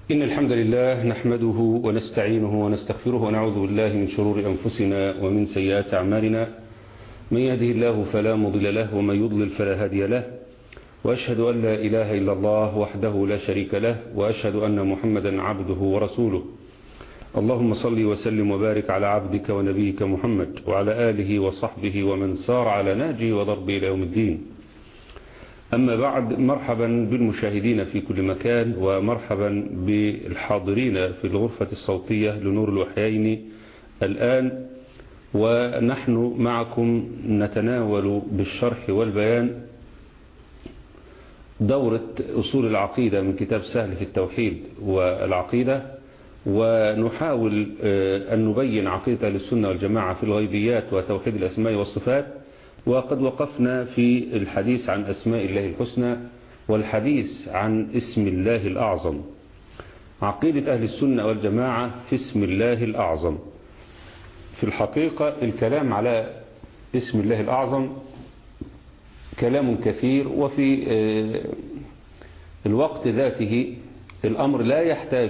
إن الحمد لله نحمده ونستعينه ونستغفره ونعوذ بالله من شرور أنفسنا ومن سيئات أعمالنا من يهده الله فلا مضل له ومن يضلل فلا هادي له وأشهد أن لا إله إلا الله وحده لا شريك له وأشهد أن محمدا عبده ورسوله اللهم صل وسلم وبارك على عبدك ونبيك محمد وعلى آله وصحبه ومن سار على نهجه وضربه إلى يوم الدين أما بعد مرحبا بالمشاهدين في كل مكان ومرحبا بالحاضرين في الغرفة الصوتية لنور الوحيين الآن ونحن معكم نتناول بالشرح والبيان دورة أصول العقيدة من كتاب سهل في التوحيد والعقيدة ونحاول أن نبين عقيدة للسنة والجماعة في الغيبيات وتوحيد الأسماء والصفات وقد وقفنا في الحديث عن أسماء الله الحسنى والحديث عن اسم الله الأعظم عقيدة أهل السنة والجماعة في اسم الله الأعظم في الحقيقة الكلام على اسم الله الأعظم كلام كثير وفي الوقت ذاته الأمر لا يحتاج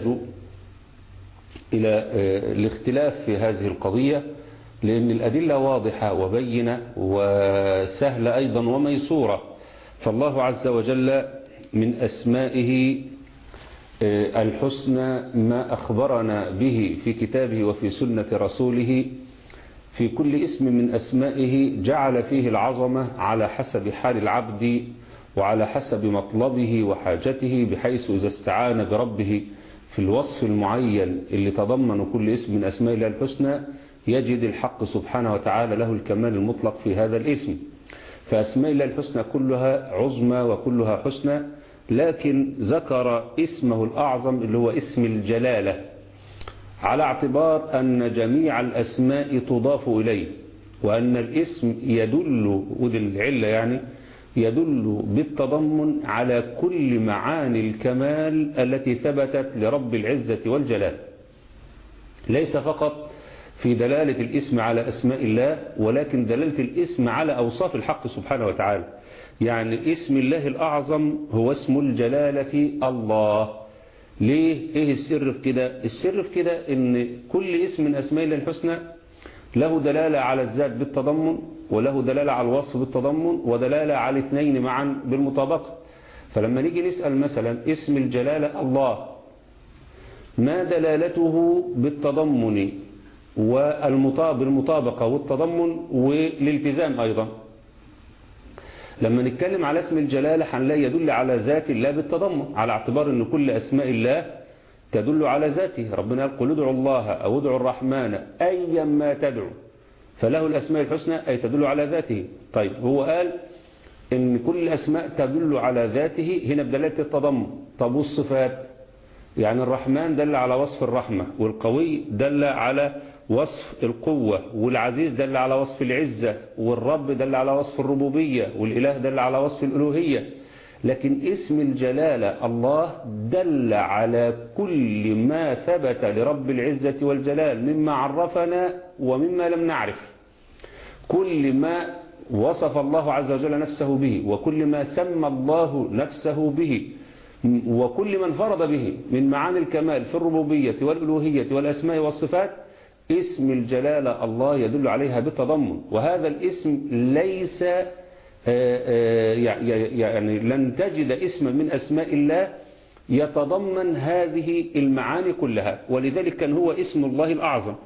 إلى الاختلاف في هذه القضية لأن الأدلة واضحة وبينة وسهلة أيضا وميسورة فالله عز وجل من أسمائه الحسنى ما أخبرنا به في كتابه وفي سنة رسوله في كل اسم من أسمائه جعل فيه العظمة على حسب حال العبد وعلى حسب مطلبه وحاجته بحيث إذا استعان بربه في الوصف المعين اللي تضمن كل اسم من أسماء الله الحسنى يجد الحق سبحانه وتعالى له الكمال المطلق في هذا الاسم فأسماء الله الحسنى كلها عظمى وكلها حسنى لكن ذكر اسمه الأعظم اللي هو اسم الجلالة على اعتبار أن جميع الأسماء تضاف إليه وأن الاسم يدل ودي العلة يعني يدل بالتضمن على كل معاني الكمال التي ثبتت لرب العزة والجلال ليس فقط في دلالة الاسم على أسماء الله ولكن دلالة الاسم على أوصاف الحق سبحانه وتعالى يعني اسم الله الأعظم هو اسم الجلالة الله ليه ايه السر في كده السر في كده ان كل اسم من أسماء الله الحسنى له دلالة على الذات بالتضمن وله دلالة على الوصف بالتضمن ودلالة على الاثنين معا بالمطابقة فلما نيجي نسأل مثلا اسم الجلالة الله ما دلالته بالتضمن والمطابقة والتضمن والالتزام أيضا لما نتكلم على اسم الجلالة هنلاقي يدل على ذات الله بالتضمن على اعتبار أن كل أسماء الله تدل على ذاته ربنا قال قل ادعوا الله أو ادعوا الرحمن أيا ما تدعو فله الأسماء الحسنى أي تدل على ذاته طيب هو قال إن كل الأسماء تدل على ذاته هنا بدلالة التضمن طب والصفات يعني الرحمن دل على وصف الرحمة والقوي دل على وصف القوة والعزيز دل على وصف العزة والرب دل على وصف الربوبية والإله دل على وصف الألوهية لكن اسم الجلالة الله دل على كل ما ثبت لرب العزة والجلال مما عرفنا ومما لم نعرف كل ما وصف الله عز وجل نفسه به وكل ما سمى الله نفسه به وكل من فرض به من معاني الكمال في الربوبية والألوهية والأسماء والصفات اسم الجلالة الله يدل عليها بالتضمن وهذا الاسم ليس يعني لن تجد اسما من أسماء الله يتضمن هذه المعاني كلها ولذلك كان هو اسم الله الأعظم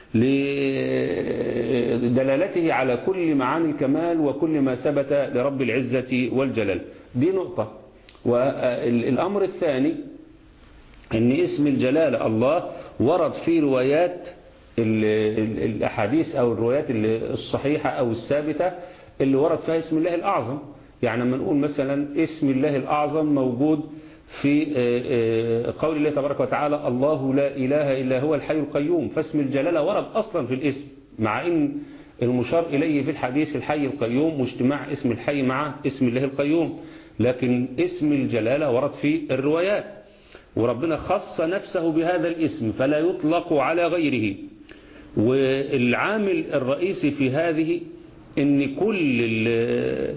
لدلالته على كل معاني الكمال وكل ما ثبت لرب العزة والجلال دي نقطة والأمر الثاني أن اسم الجلالة الله ورد في روايات الأحاديث أو الروايات الصحيحة أو الثابتة اللي ورد فيها اسم الله الأعظم يعني لما نقول مثلا اسم الله الأعظم موجود في قول الله تبارك وتعالى الله لا إله إلا هو الحي القيوم فاسم الجلالة ورد أصلا في الاسم مع أن المشار إليه في الحديث الحي القيوم واجتماع اسم الحي مع اسم الله القيوم لكن اسم الجلالة ورد في الروايات وربنا خص نفسه بهذا الاسم فلا يطلق على غيره والعامل الرئيسي في هذه ان كل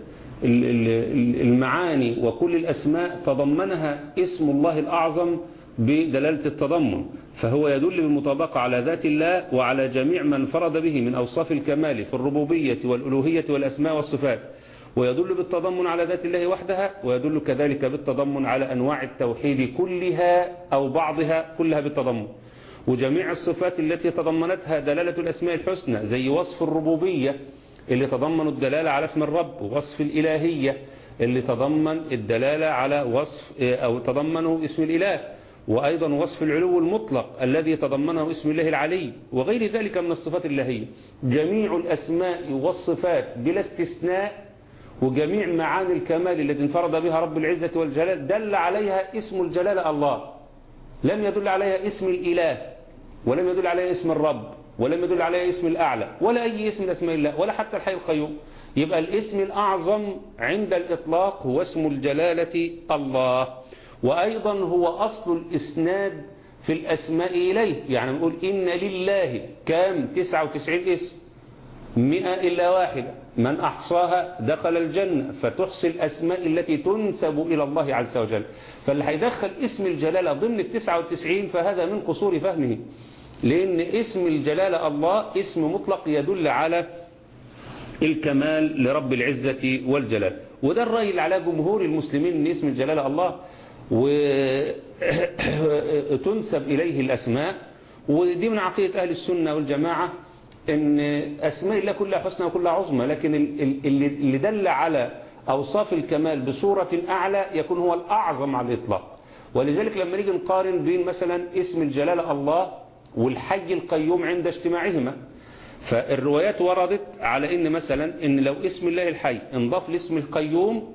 المعاني وكل الأسماء تضمنها اسم الله الأعظم بدلالة التضمن فهو يدل بالمطابقة على ذات الله وعلى جميع من فرض به من أوصاف الكمال في الربوبية والألوهية والأسماء والصفات ويدل بالتضمن على ذات الله وحدها ويدل كذلك بالتضمن على أنواع التوحيد كلها أو بعضها كلها بالتضمن وجميع الصفات التي تضمنتها دلالة الأسماء الحسنى زي وصف الربوبية اللي تضمن الدلالة على اسم الرب ووصف الإلهية اللي تضمن الدلالة على وصف أو تضمنه اسم الإله وأيضا وصف العلو المطلق الذي تضمنه اسم الله العلي وغير ذلك من الصفات الإلهية جميع الأسماء والصفات بلا استثناء وجميع معاني الكمال التي انفرد بها رب العزة والجلال دل عليها اسم الجلال الله لم يدل عليها اسم الإله ولم يدل عليها اسم الرب ولم يدل عليها اسم الأعلى ولا أي اسم من أسماء الله ولا حتى الحي القيوم يبقى الاسم الأعظم عند الإطلاق هو اسم الجلالة الله وأيضا هو أصل الإسناد في الأسماء إليه يعني نقول إن لله كام 99 اسم مئة إلا واحدة من أحصاها دخل الجنة فتحصي الأسماء التي تنسب إلى الله عز وجل فاللي هيدخل اسم الجلالة ضمن التسعة والتسعين فهذا من قصور فهمه لأن اسم الجلالة الله اسم مطلق يدل على الكمال لرب العزة والجلال وده الرأي اللي على جمهور المسلمين ان اسم الجلالة الله وتنسب إليه الأسماء ودي من عقيدة أهل السنة والجماعة ان أسماء الله كلها حسنى وكلها عظمى لكن اللي دل على أوصاف الكمال بصورة أعلى يكون هو الأعظم على الإطلاق ولذلك لما نيجي نقارن بين مثلا اسم الجلالة الله والحي القيوم عند اجتماعهما فالروايات وردت على ان مثلا ان لو اسم الله الحي انضاف لاسم القيوم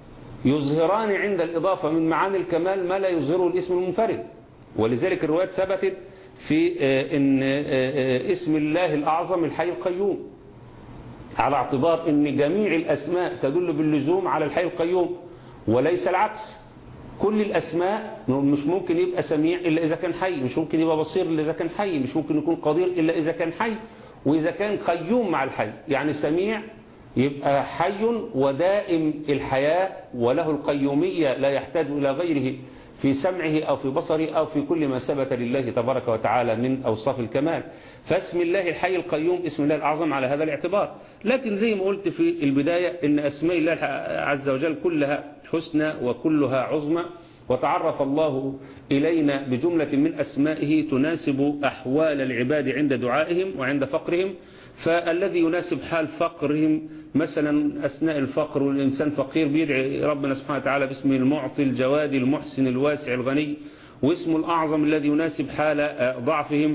يظهران عند الإضافة من معاني الكمال ما لا يظهره الاسم المنفرد ولذلك الروايات ثبتت في ان اسم الله الأعظم الحي القيوم على اعتبار ان جميع الأسماء تدل باللزوم على الحي القيوم وليس العكس كل الأسماء مش ممكن يبقى سميع إلا إذا كان حي مش ممكن يبقى بصير إلا إذا كان حي مش ممكن يكون قدير إلا إذا كان حي وإذا كان قيوم مع الحي يعني سميع يبقى حي ودائم الحياة وله القيومية لا يحتاج إلى غيره في سمعه أو في بصره أو في كل ما ثبت لله تبارك وتعالى من أوصاف الكمال فاسم الله الحي القيوم اسم الله الأعظم على هذا الاعتبار لكن زي ما قلت في البداية إن أسماء الله عز وجل كلها حسنى وكلها عظمى وتعرف الله إلينا بجملة من أسمائه تناسب أحوال العباد عند دعائهم وعند فقرهم فالذي يناسب حال فقرهم مثلا أثناء الفقر والإنسان فقير بيدعي ربنا سبحانه وتعالى باسمه المعطي الجواد المحسن الواسع الغني واسمه الأعظم الذي يناسب حال ضعفهم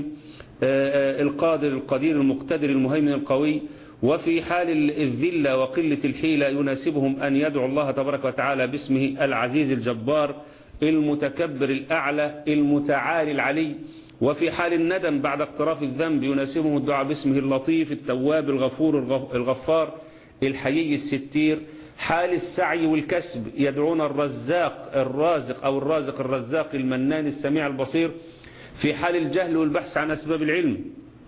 القادر القدير المقتدر المهيمن القوي وفي حال الذلة وقلة الحيلة يناسبهم أن يدعو الله تبارك وتعالى باسمه العزيز الجبار المتكبر الأعلى المتعالي العلي وفي حال الندم بعد اقتراف الذنب يناسبهم الدعاء باسمه اللطيف التواب الغفور الغفار الحيي الستير حال السعي والكسب يدعون الرزاق الرازق أو الرازق الرزاق المنان السميع البصير في حال الجهل والبحث عن أسباب العلم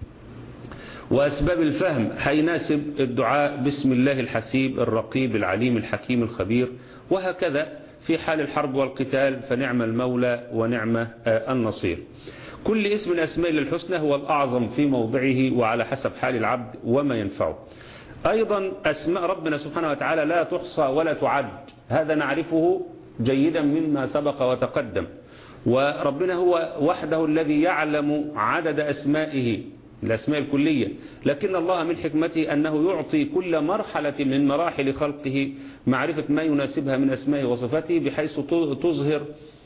وأسباب الفهم هيناسب الدعاء باسم الله الحسيب الرقيب العليم الحكيم الخبير وهكذا في حال الحرب والقتال فنعم المولى ونعم النصير كل اسم من أسماء الحسنى هو الأعظم في موضعه وعلى حسب حال العبد وما ينفعه أيضا أسماء ربنا سبحانه وتعالى لا تحصى ولا تعد هذا نعرفه جيدا مما سبق وتقدم وربنا هو وحده الذي يعلم عدد أسمائه الأسماء الكلية لكن الله من حكمته أنه يعطي كل مرحلة من مراحل خلقه معرفة ما يناسبها من أسمائه وصفاته بحيث تظهر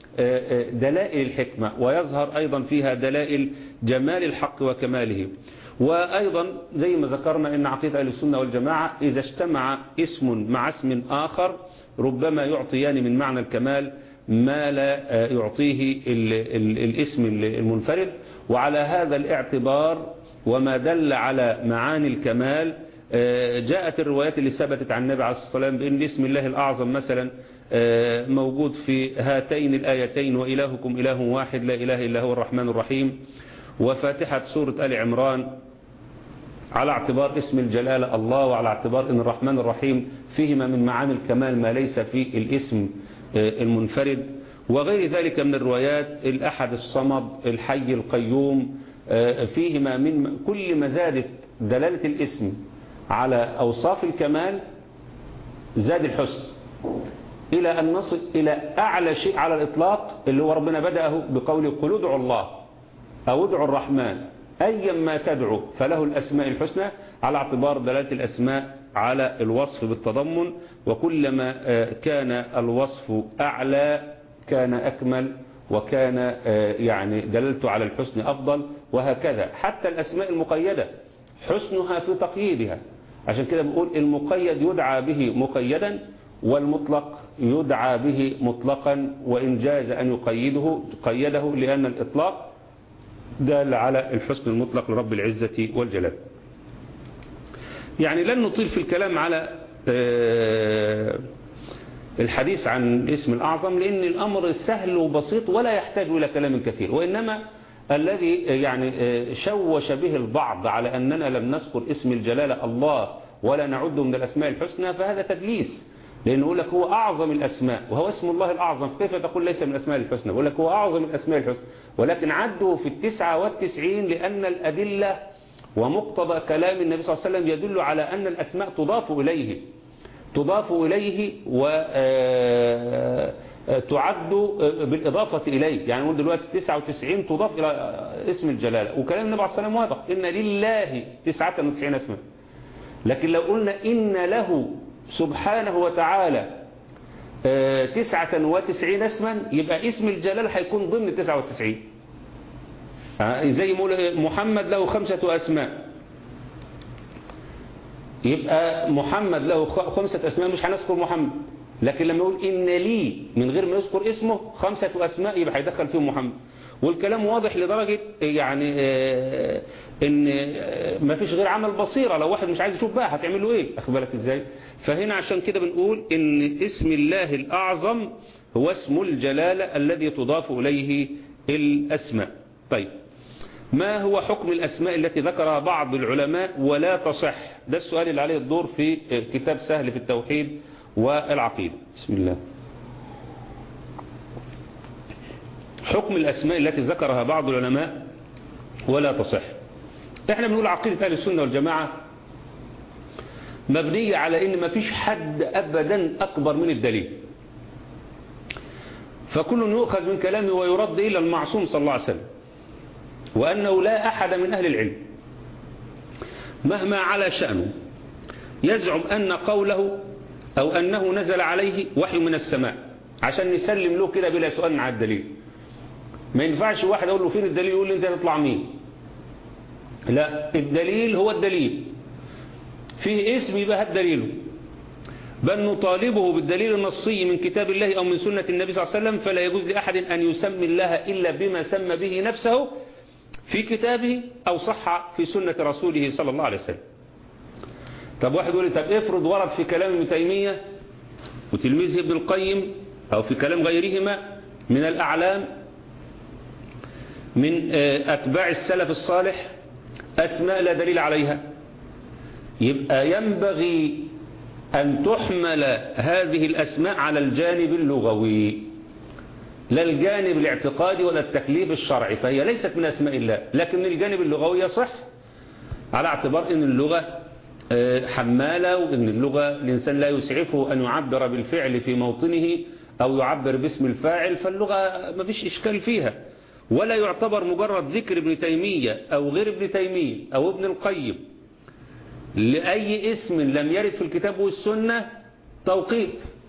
دلائل الحكمة ويظهر أيضا فيها دلائل جمال الحق وكماله وأيضا زي ما ذكرنا أن عقيدة أهل السنة والجماعة إذا اجتمع اسم مع اسم آخر ربما يعطيان من معنى الكمال ما لا يعطيه ال ال الاسم المنفرد وعلى هذا الاعتبار وما دل على معاني الكمال جاءت الروايات اللي ثبتت عن النبي عليه الصلاة والسلام بأن اسم الله الأعظم مثلا موجود في هاتين الآيتين وإلهكم إله واحد لا إله إلا هو الرحمن الرحيم وفاتحة سورة آل عمران على اعتبار اسم الجلالة الله وعلى اعتبار أن الرحمن الرحيم فيهما من معاني الكمال ما ليس في الاسم المنفرد وغير ذلك من الروايات الأحد الصمد الحي القيوم فيهما من كل ما زادت دلالة الاسم على أوصاف الكمال زاد الحسن إلى أن نصل إلى أعلى شيء على الإطلاق اللي هو ربنا بدأه بقوله قل ادعوا الله أو ادعوا الرحمن أيا ما تدعو فله الأسماء الحسنى على اعتبار دلالة الأسماء على الوصف بالتضمن وكلما كان الوصف أعلى كان أكمل وكان يعني دلالته على الحسن أفضل وهكذا حتى الأسماء المقيدة حسنها في تقييدها عشان كده بقول المقيد يدعى به مقيدا والمطلق يدعى به مطلقا وإن جاز أن يقيده قيده لأن الإطلاق دال على الحسن المطلق لرب العزة والجلال يعني لن نطيل في الكلام على الحديث عن الاسم الأعظم لأن الأمر سهل وبسيط ولا يحتاج إلى كلام كثير وإنما الذي يعني شوش به البعض على أننا لم نذكر اسم الجلالة الله ولا نعده من الأسماء الحسنى فهذا تدليس لأنه يقول لك هو أعظم الأسماء وهو اسم الله الأعظم فكيف تقول ليس من الأسماء الحسنى يقول لك هو أعظم الأسماء الحسنى ولكن عده في التسعة والتسعين لأن الأدلة ومقتضى كلام النبي صلى الله عليه وسلم يدل على أن الأسماء تضاف إليه تضاف إليه وتعد بالإضافة إليه يعني نقول دلوقتي 99 تضاف إلى اسم الجلالة وكلام النبي عليه الصلاة والسلام واضح إن لله 99 اسما لكن لو قلنا إن له سبحانه وتعالى تسعة وتسعين اسما يبقى اسم الجلال هيكون ضمن تسعة وتسعين زي محمد له خمسة أسماء يبقى محمد له خمسة أسماء مش هنذكر محمد لكن لما يقول إن لي من غير ما يذكر اسمه خمسة أسماء يبقى هيدخل فيهم محمد والكلام واضح لدرجة يعني ان ما فيش غير عمل بصيرة لو واحد مش عايز يشوف بقى هتعمل له ايه اخد بالك ازاي فهنا عشان كده بنقول ان اسم الله الاعظم هو اسم الجلالة الذي تضاف اليه الاسماء طيب ما هو حكم الاسماء التي ذكرها بعض العلماء ولا تصح ده السؤال اللي عليه الدور في كتاب سهل في التوحيد والعقيدة بسم الله حكم الأسماء التي ذكرها بعض العلماء ولا تصح احنا بنقول عقيدة أهل السنة والجماعة مبنية على ان ما فيش حد أبدا أكبر من الدليل فكل يؤخذ من كلامه ويرد إلى المعصوم صلى الله عليه وسلم وأنه لا أحد من أهل العلم مهما على شأنه يزعم أن قوله أو أنه نزل عليه وحي من السماء عشان نسلم له كده بلا سؤال مع الدليل ما ينفعش واحد أقول له فين الدليل يقول لي أنت تطلع مين لا الدليل هو الدليل فيه اسم يبقى هات دليله بل نطالبه بالدليل النصي من كتاب الله أو من سنة النبي صلى الله عليه وسلم فلا يجوز لأحد أن يسمي الله إلا بما سمى به نفسه في كتابه أو صح في سنة رسوله صلى الله عليه وسلم طب واحد يقول لي طب افرض ورد في كلام ابن تيمية وتلميذه ابن القيم أو في كلام غيرهما من الأعلام من أتباع السلف الصالح أسماء لا دليل عليها يبقى ينبغي أن تحمل هذه الأسماء على الجانب اللغوي لا الجانب الاعتقادي ولا التكليف الشرعي فهي ليست من أسماء الله لكن من الجانب اللغوي يصح على اعتبار أن اللغة حمالة وأن اللغة الإنسان لا يسعفه أن يعبر بالفعل في موطنه أو يعبر باسم الفاعل فاللغة ما فيش إشكال فيها ولا يعتبر مجرد ذكر ابن تيمية أو غير ابن تيمية أو ابن القيم لأي اسم لم يرد في الكتاب والسنة توقيف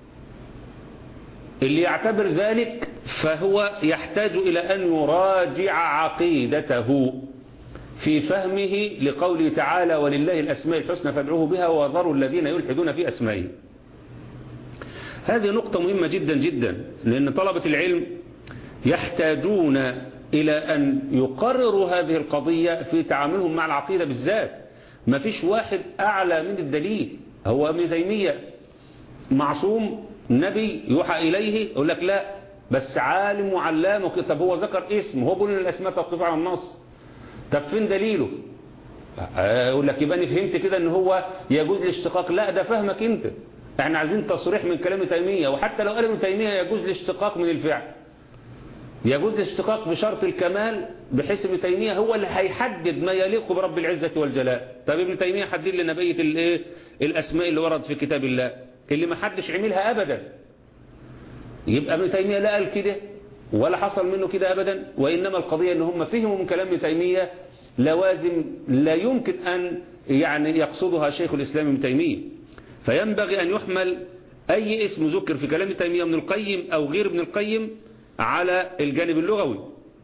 اللي يعتبر ذلك فهو يحتاج إلى أن يراجع عقيدته في فهمه لقوله تعالى ولله الأسماء الحسنى فادعوه بها وذروا الذين يلحدون في أسمائه هذه نقطة مهمة جدا جدا لأن طلبة العلم يحتاجون إلى أن يقرروا هذه القضية في تعاملهم مع العقيدة بالذات ما فيش واحد أعلى من الدليل هو ابن تيمية معصوم نبي يوحى إليه يقول لك لا بس عالم وعلام طب هو ذكر اسم هو بيقول ان الأسماء توقف على النص طب فين دليله يقول لك يبقى انا فهمت كده ان هو يجوز الاشتقاق لا ده فهمك انت احنا عايزين تصريح من كلام تيمية وحتى لو قال ابن تيمية يجوز الاشتقاق من الفعل يجوز الاشتقاق بشرط الكمال بحيث ابن تيمية هو اللي هيحدد ما يليق برب العزة والجلال طب ابن تيمية حدد لنا بقية الايه الأسماء اللي ورد في كتاب الله اللي ما حدش عملها أبدا يبقى ابن تيمية لا قال كده ولا حصل منه كده أبدا وإنما القضية ان هم فهموا من كلام ابن تيمية لوازم لا يمكن أن يعني يقصدها شيخ الإسلام ابن تيمية فينبغي أن يحمل أي اسم ذكر في كلام ابن تيمية من القيم أو غير ابن القيم على الجانب اللغوي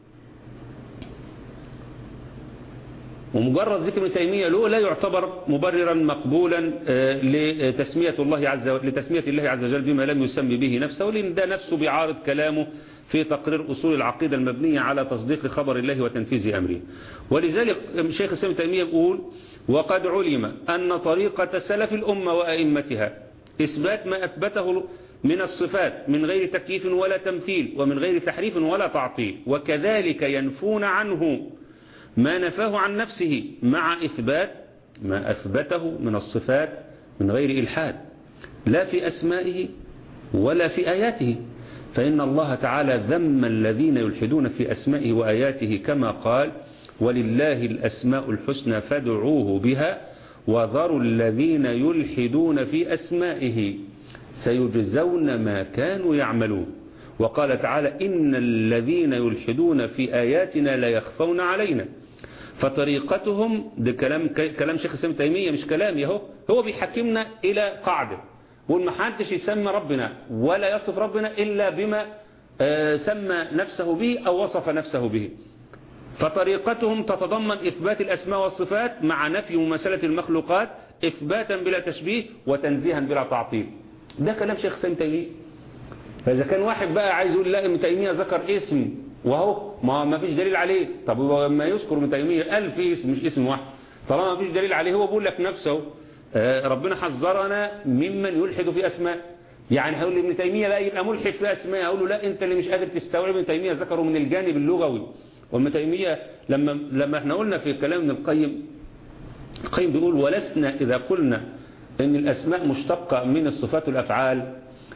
ومجرد ذكر ابن تيمية له لا يعتبر مبررا مقبولا لتسمية الله عز وجل لتسمية الله عز وجل بما لم يسمي به نفسه لأن ده نفسه بيعارض كلامه في تقرير أصول العقيدة المبنية على تصديق خبر الله وتنفيذ أمره ولذلك شيخ الإسلام تيمية يقول وقد علم أن طريقة سلف الأمة وأئمتها إثبات ما أثبته من الصفات من غير تكييف ولا تمثيل ومن غير تحريف ولا تعطيل وكذلك ينفون عنه ما نفاه عن نفسه مع إثبات ما أثبته من الصفات من غير إلحاد لا في أسمائه ولا في آياته فإن الله تعالى ذم الذين يلحدون في أسمائه وآياته كما قال ولله الأسماء الحسنى فادعوه بها وذروا الذين يلحدون في أسمائه سيجزون ما كانوا يعملون وقال تعالى إن الذين يلحدون في آياتنا لا يخفون علينا فطريقتهم ده كلام كلام شيخ الإسلام تيمية مش كلامي اهو هو بيحكمنا إلى قاعدة بيقول ما حدش يسمى ربنا ولا يصف ربنا إلا بما سمى نفسه به أو وصف نفسه به فطريقتهم تتضمن إثبات الأسماء والصفات مع نفي مماثلة المخلوقات إثباتا بلا تشبيه وتنزيها بلا تعطيل ده كلام شيخ سيم تيمية فإذا كان واحد بقى عايز يقول لا ابن تيمية ذكر اسم وهو ما ما فيش دليل عليه طب هو ما يذكر ابن تيمية ألف اسم مش اسم واحد طالما ما فيش دليل عليه هو بيقول لك نفسه ربنا حذرنا ممن يلحد في أسماء يعني هيقول ابن تيمية بقى يبقى ملحد في أسماء أقول له لا أنت اللي مش قادر تستوعب ابن تيمية ذكره من الجانب اللغوي وابن تيمية لما لما احنا قلنا في كلام ابن القيم القيم بيقول ولسنا إذا قلنا ان الأسماء مشتقة من الصفات والأفعال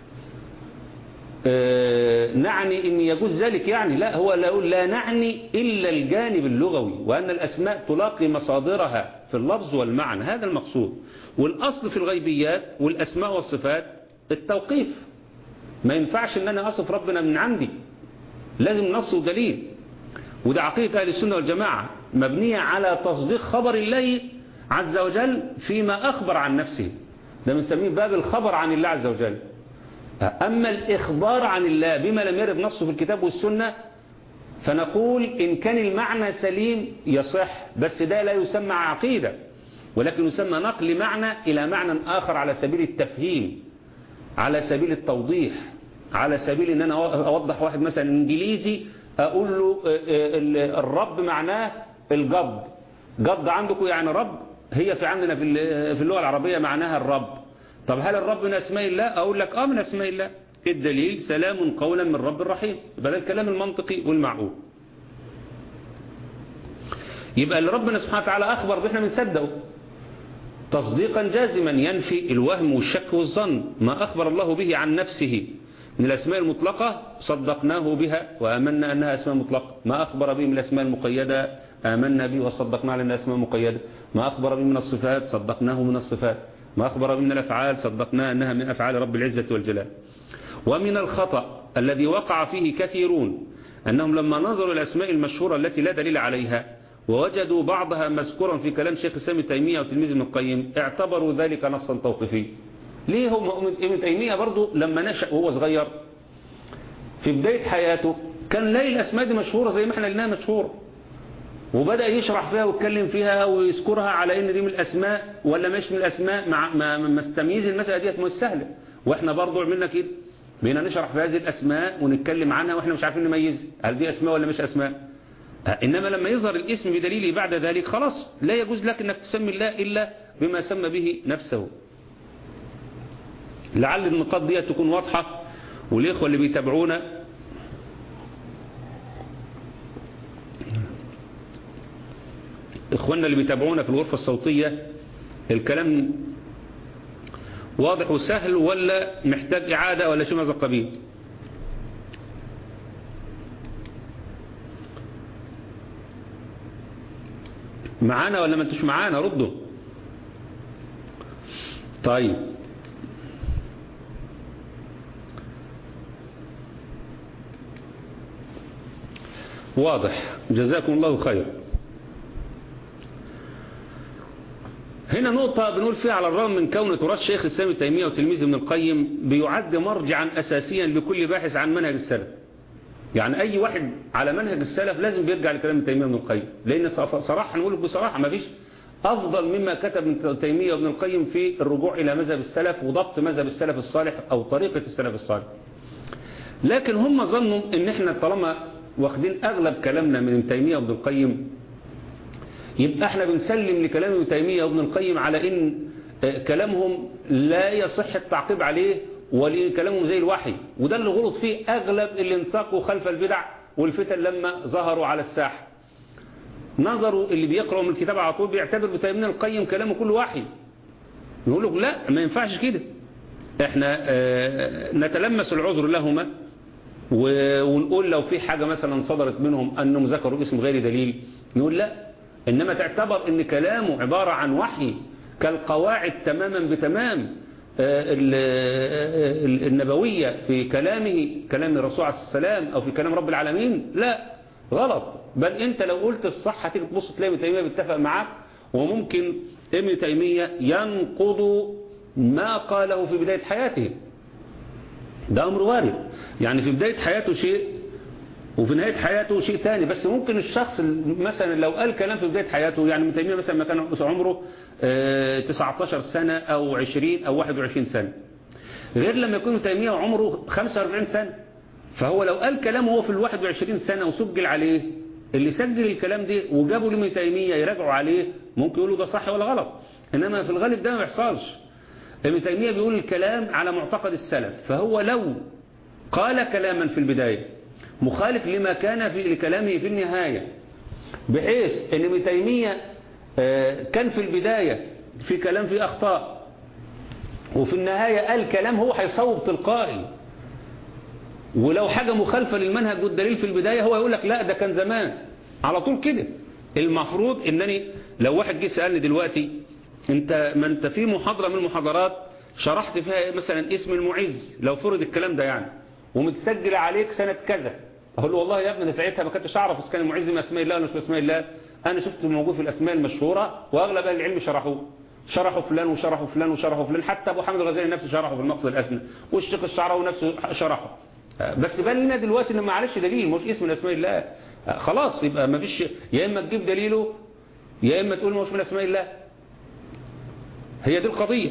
اه نعني ان يجوز ذلك يعني لا هو لا, لا نعني إلا الجانب اللغوي وأن الأسماء تلاقي مصادرها في اللفظ والمعنى هذا المقصود والأصل في الغيبيات والأسماء والصفات التوقيف ما ينفعش ان انا اصف ربنا من عندي لازم نص ودليل وده عقيدة أهل السنة والجماعة مبنية على تصديق خبر الله عز وجل فيما أخبر عن نفسه ده بنسميه باب الخبر عن الله عز وجل أما الإخبار عن الله بما لم يرد نصه في الكتاب والسنة فنقول إن كان المعنى سليم يصح بس ده لا يسمى عقيدة ولكن يسمى نقل معنى إلى معنى آخر على سبيل التفهيم على سبيل التوضيح على سبيل أن أنا أوضح واحد مثلا إنجليزي أقول له الرب معناه الجد جد عندكم يعني رب هي في عندنا في اللغة العربية معناها الرب طب هل الرب من أسماء الله أقول لك آه من أسماء الله الدليل سلام قولا من رب الرحيم يبقى ده الكلام المنطقي والمعقول يبقى اللي ربنا سبحانه وتعالى أخبر به احنا بنصدقه تصديقا جازما ينفي الوهم والشك والظن ما أخبر الله به عن نفسه من الأسماء المطلقة صدقناه بها وآمنا أنها أسماء مطلقة ما أخبر به من الأسماء المقيدة آمنا به وصدقنا على أنها أسماء مقيدة ما أخبر به من الصفات صدقناه من الصفات ما أخبر به من الأفعال صدقنا أنها من أفعال رب العزة والجلال ومن الخطأ الذي وقع فيه كثيرون أنهم لما نظروا الأسماء المشهورة التي لا دليل عليها ووجدوا بعضها مذكورا في كلام شيخ الإسلام تيمية وتلميذ ابن القيم اعتبروا ذلك نصا توقيفيا ليه هو ابن تيمية برضو لما نشأ وهو صغير في بداية حياته كان لاقي الأسماء دي مشهورة زي ما احنا لقيناها مشهورة وبدأ يشرح فيها ويتكلم فيها ويذكرها على ان دي من الأسماء ولا مش من الأسماء مع ما, ما تمييز المسألة ديت مش سهلة واحنا برضو عملنا كده بينا نشرح في هذه الأسماء ونتكلم عنها واحنا مش عارفين نميز هل دي أسماء ولا مش أسماء إنما لما يظهر الاسم بدليله بعد ذلك خلاص لا يجوز لك أنك تسمي الله إلا بما سمى به نفسه لعل النقاط دي تكون واضحة والإخوة اللي بيتابعونا إخواننا اللي بيتابعونا في الغرفة الصوتية الكلام واضح وسهل ولا محتاج إعادة ولا شيء من هذا القبيل معانا ولا ما انتوش معانا ردوا طيب واضح جزاكم الله خير هنا نقطة بنقول فيها على الرغم من كون تراث شيخ الإسلام ابن تيمية وتلميذ ابن القيم بيعد مرجعا أساسيا لكل باحث عن منهج السلف يعني أي واحد على منهج السلف لازم بيرجع لكلام ابن تيمية وابن القيم لأن صراحة نقول بصراحة ما فيش أفضل مما كتب ابن تيمية وابن القيم في الرجوع إلى مذهب السلف وضبط مذهب السلف الصالح أو طريقة السلف الصالح لكن هم ظنوا ان احنا طالما واخدين اغلب كلامنا من ابن تيمية وابن القيم يبقى احنا بنسلم لكلام ابن تيمية وابن القيم على ان كلامهم لا يصح التعقيب عليه ولان كلامهم زي الوحي وده اللي غلط فيه اغلب اللي انساقوا خلف البدع والفتن لما ظهروا على الساحة نظروا اللي بيقرأوا من الكتاب على طول بيعتبر ابن تيمية القيم كلامه كله وحي نقول له لا ما ينفعش كده احنا نتلمس العذر لهما ونقول لو في حاجة مثلا صدرت منهم أنهم ذكروا اسم غير دليل نقول لا إنما تعتبر أن كلامه عبارة عن وحي كالقواعد تماما بتمام النبوية في كلامه كلام الرسول عليه السلام أو في كلام رب العالمين لا غلط بل أنت لو قلت الصح هتيجي تبص تلاقي ابن تيمية بيتفق معاك وممكن ابن تيمية ينقض ما قاله في بداية حياته ده أمر وارد يعني في بداية حياته شيء وفي نهاية حياته شيء ثاني بس ممكن الشخص مثلا لو قال كلام في بداية حياته يعني ابن تيمية مثلا ما كان عمره 19 سنة أو 20 أو 21 سنة غير لما يكون ابن تيمية عمره 45 سنة فهو لو قال كلام وهو في ال 21 سنة وسجل عليه اللي سجل الكلام ده وجابوا لابن تيمية يراجعوا عليه ممكن يقولوا ده صح ولا غلط إنما في الغالب ده ما يحصلش ابن تيمية بيقول الكلام على معتقد السلف فهو لو قال كلاما في البداية مخالف لما كان في لكلامه في النهاية بحيث ان ابن تيمية كان في البداية في كلام في أخطاء وفي النهاية قال كلام هو هيصوب تلقائي ولو حاجة مخالفة للمنهج والدليل في البداية هو يقول لك لا ده كان زمان على طول كده المفروض انني لو واحد جه سألني دلوقتي انت ما انت في محاضرة من المحاضرات شرحت فيها مثلا اسم المعز لو فرض الكلام ده يعني ومتسجل عليك سنة كذا اقول له والله يا ابني انا ساعتها ما كنتش اعرف اذا كان المعز من اسماء الله ولا مش من اسماء الله انا شفت موجود في الاسماء المشهورة واغلب اهل العلم شرحوه شرحوا فلان وشرحوا فلان وشرحوا فلان حتى ابو حامد الغزالي نفسه شرحه في المقصد الاسنى والشيخ الشعراوي نفسه شرحه بس بان لنا دلوقتي ان معلش دليل مش اسم من اسماء الله خلاص يبقى ما فيش يا اما تجيب دليله يا اما تقول مش من اسماء الله هي دي القضية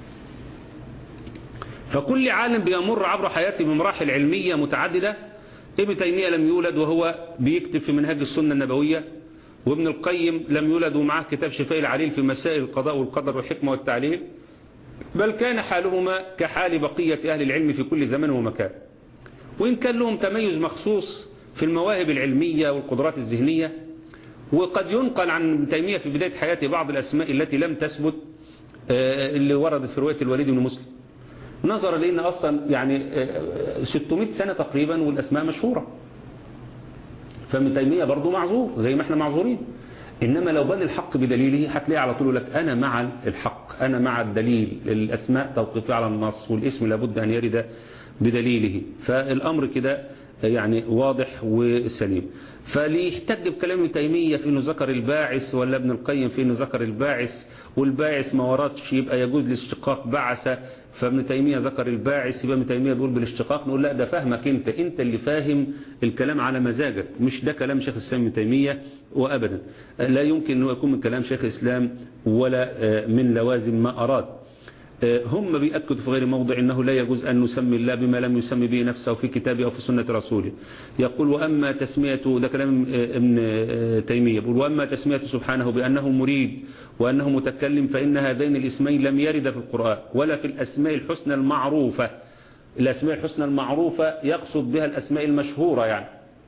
فكل عالم بيمر عبر حياته بمراحل علمية متعددة ابن تيمية لم يولد وهو بيكتب في منهج السنة النبوية وابن القيم لم يولد ومعه كتاب شفاء العليل في مسائل القضاء والقدر والحكمة والتعليل بل كان حالهما كحال بقية أهل العلم في كل زمن ومكان وإن كان لهم تميز مخصوص في المواهب العلمية والقدرات الذهنية وقد ينقل عن ابن تيمية في بداية حياته بعض الأسماء التي لم تثبت اللي وردت في رواية الوليد بن مسلم نظرا لأن أصلا يعني 600 سنة تقريبا والأسماء مشهورة فابن تيمية برضه معذور زي ما احنا معذورين إنما لو بان الحق بدليله هتلاقي على طول لك أنا مع الحق أنا مع الدليل الأسماء توقيفية على النص والاسم لابد أن يرد بدليله فالأمر كده يعني واضح وسليم فليحتج بكلام ابن تيمية في انه ذكر الباعث ولا ابن القيم في انه ذكر الباعث والباعث ما وردش يبقى يجوز الاشتقاق بعث فابن تيمية ذكر الباعث يبقى ابن تيمية بيقول بالاشتقاق نقول لا ده فهمك انت انت اللي فاهم الكلام على مزاجك مش ده كلام شيخ الاسلام ابن تيمية وابدا لا يمكن انه يكون من كلام شيخ الاسلام ولا من لوازم ما اراد هم بيأكدوا في غير موضع أنه لا يجوز أن نسمي الله بما لم يسمي به نفسه في كتابه أو في سنة رسوله يقول وأما تسميته ده كلام ابن تيمية يقول وأما تسميته سبحانه بأنه مريد وأنه متكلم فإن هذين الاسمين لم يرد في القرآن ولا في الأسماء الحسنى المعروفة الأسماء الحسنى المعروفة يقصد بها الأسماء المشهورة يعني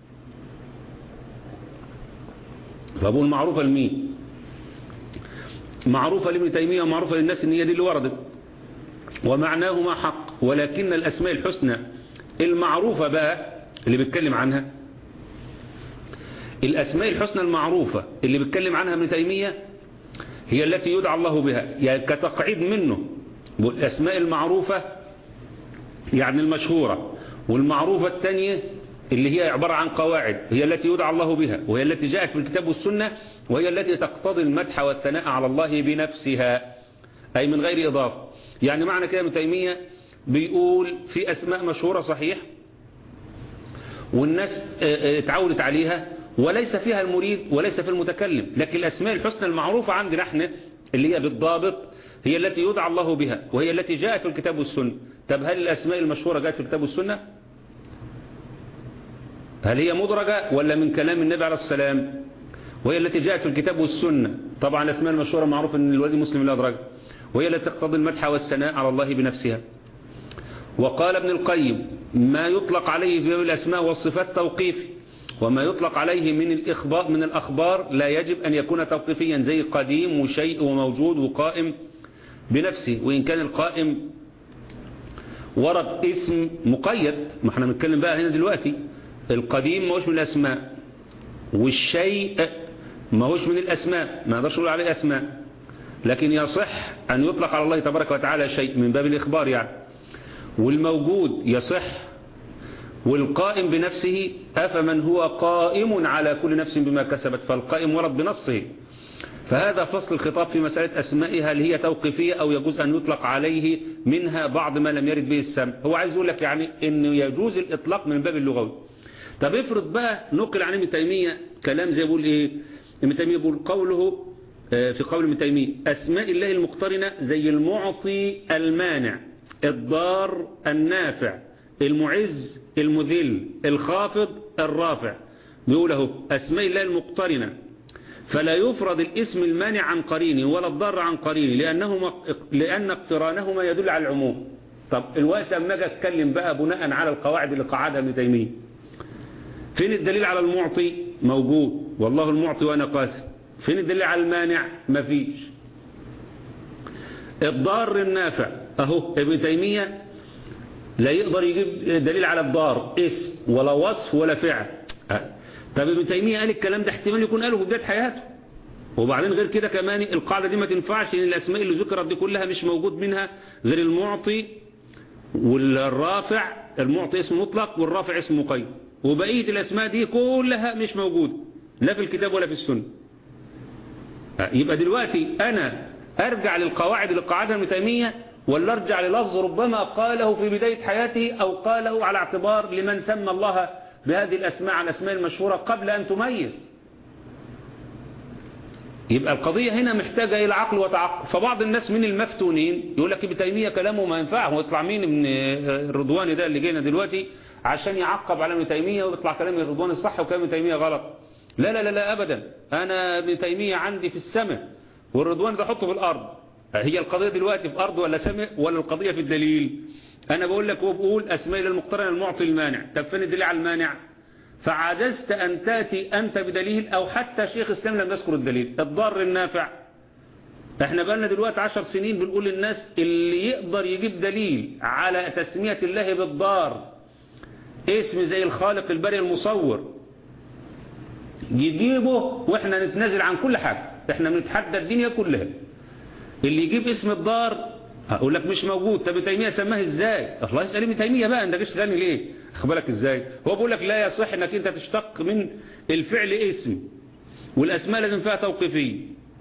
فأبو المعروفة لمين معروفة لابن تيمية ومعروفة للناس ان هي دي اللي وردت ومعناهما حق ولكن الأسماء الحسنى المعروفة بقى اللي بيتكلم عنها الأسماء الحسنى المعروفة اللي بيتكلم عنها ابن تيمية هي التي يدعى الله بها يعني كتقعيد منه الأسماء المعروفة يعني المشهورة والمعروفة الثانية اللي هي عبارة عن قواعد هي التي يدعى الله بها وهي التي جاءت في الكتاب والسنة وهي التي تقتضي المدح والثناء على الله بنفسها أي من غير إضافة يعني معنى كده ابن تيمية بيقول في أسماء مشهورة صحيح والناس اتعودت عليها وليس فيها المريد وليس في المتكلم لكن الأسماء الحسنى المعروفة عندنا احنا اللي هي بالضابط هي التي يدعى الله بها وهي التي جاءت في الكتاب والسنة طب هل الأسماء المشهورة جاءت في الكتاب والسنة هل هي مدرجة ولا من كلام النبي عليه السلام وهي التي جاءت في الكتاب والسنة طبعا الأسماء المشهورة معروف أن الولي مسلم لا أدرج وهي التي تقتضي المدح والثناء على الله بنفسها وقال ابن القيم ما يطلق عليه في الأسماء والصفات توقيفي وما يطلق عليه من الإخبار من الأخبار لا يجب أن يكون توقيفيا زي قديم وشيء وموجود وقائم بنفسه وإن كان القائم ورد اسم مقيد ما احنا بنتكلم بقى هنا دلوقتي القديم ما هوش من الأسماء والشيء ما هوش من الأسماء ما نقدرش نقول عليه أسماء لكن يصح أن يطلق على الله تبارك وتعالى شيء من باب الإخبار يعني والموجود يصح والقائم بنفسه أفمن هو قائم على كل نفس بما كسبت فالقائم ورد بنصه فهذا فصل الخطاب في مسألة أسمائها هل هي توقيفية أو يجوز أن يطلق عليه منها بعض ما لم يرد به السمع هو عايز يقول لك يعني أنه يجوز الإطلاق من باب اللغوي طب افرض بقى نقل عن ابن تيمية كلام زي بيقول إيه ابن تيمية بيقول قوله في قول ابن تيمية أسماء الله المقترنة زي المعطي المانع الضار النافع المعز المذل الخافض الرافع بيقول اهو أسماء الله المقترنة فلا يفرض الاسم المانع عن قرينه ولا الضار عن قرينه لأنهما لأن اقترانهما يدل على العموم طب الوقت أما أجي أتكلم بقى بناء على القواعد اللي قعدها ابن تيمية فين الدليل على المعطي موجود والله المعطي وأنا قاسم فين الدليل على المانع مفيش الضار النافع اهو ابن تيمية لا يقدر يجيب دليل على الضار اسم ولا وصف ولا فعل طب ابن تيمية قال الكلام ده احتمال يكون قاله في بداية حياته وبعدين غير كده كمان القاعدة دي ما تنفعش ان الاسماء اللي ذكرت دي كلها مش موجود منها غير المعطي والرافع المعطي اسم مطلق والرافع اسم مقيد وبقية الاسماء دي كلها مش موجودة لا في الكتاب ولا في السنة يبقى دلوقتي انا ارجع للقواعد اللي قاعدها ابن تيمية ولا ارجع للفظ ربما قاله في بداية حياته او قاله على اعتبار لمن سمى الله بهذه الاسماء على الاسماء المشهورة قبل ان تميز يبقى القضية هنا محتاجة إلى عقل وتعقل فبعض الناس من المفتونين يقول لك ابن تيمية كلامه ما ينفع هو يطلع مين من الرضواني ده اللي جينا دلوقتي عشان يعقب على ابن تيمية ويطلع كلام الرضواني الصح وكلام ابن تيمية غلط لا لا لا لا أبدا أنا ابن تيمية عندي في السماء والرضواني ده حطه في الأرض هي القضية دلوقتي في أرض ولا سماء ولا القضية في الدليل أنا بقول لك وبقول أسماء للمقترن المعطي المانع طب فين الدليل على المانع فعجزت أن تأتي أنت بدليل أو حتى شيخ الإسلام لم يذكر الدليل الضار النافع احنا بقالنا دلوقتي عشر سنين بنقول للناس اللي يقدر يجيب دليل على تسمية الله بالضار اسم زي الخالق الباري المصور يجيبه واحنا نتنازل عن كل حاجة احنا بنتحدى الدنيا كلها اللي يجيب اسم الضار اقول لك مش موجود طب تيمية سماه ازاي الله يسأل ابن تيمية بقى انت جيش تسألني ليه اخبرك ازاي هو بيقول لك لا يصح انك انت تشتق من الفعل اسم والاسماء لازم فيها توقيفية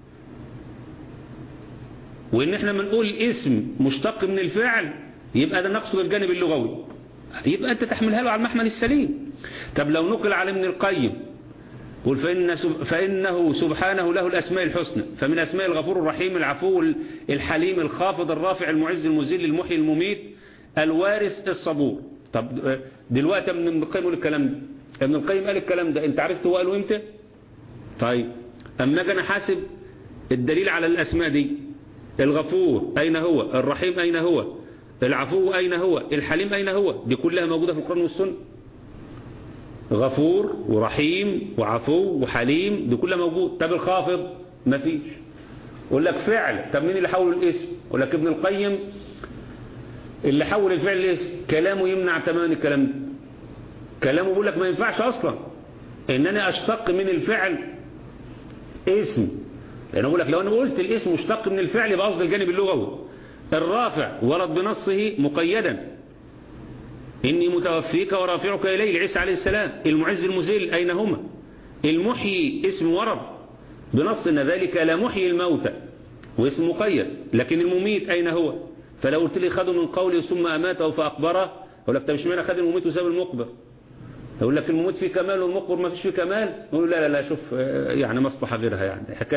وان احنا بنقول اسم مشتق من الفعل يبقى ده نقصد الجانب اللغوي يبقى انت تحملها له على المحمل السليم طب لو نقل على ابن القيم قل فإن فإنه سبحانه له الأسماء الحسنى فمن أسماء الغفور الرحيم العفو الحليم الخافض الرافع المعز المذل المحيي المميت الوارث الصبور طب دلوقتي ابن القيم يقول الكلام ده ابن القيم قال الكلام ده انت عرفت هو قاله امتى طيب اما اجي انا حاسب الدليل على الاسماء دي الغفور اين هو الرحيم اين هو العفو اين هو الحليم اين هو دي كلها موجودة في القرآن والسنة غفور ورحيم وعفو وحليم دي كلها موجود طب الخافض مفيش يقول لك فعل طب مين اللي حول الاسم يقول لك ابن القيم اللي حول الفعل الاسم كلامه يمنع تماما الكلام ده كلامه بيقول لك ما ينفعش اصلا انني اشتق من الفعل اسم لأن أقول لك لو أنا قلت الاسم مشتق من الفعل يبقى قصد الجانب اللغوي الرافع ورد بنصه مقيدا إني متوفيك ورافعك إليه لعيسى عليه السلام المعز المزيل أين هما المحيي اسم ورد بنص أن ذلك لا محيي الموتى واسم مقيد لكن المميت أين هو فلو قلت لي خذوا من قولي ثم أماته فأقبره أقول لك طب مش معنى خد المميت وساب المقبر يقول لك المموت فيه كمال والمقبر ما فيش فيه كمال نقول لا لا لا شوف يعني مصلحة غيرها يعني حكاية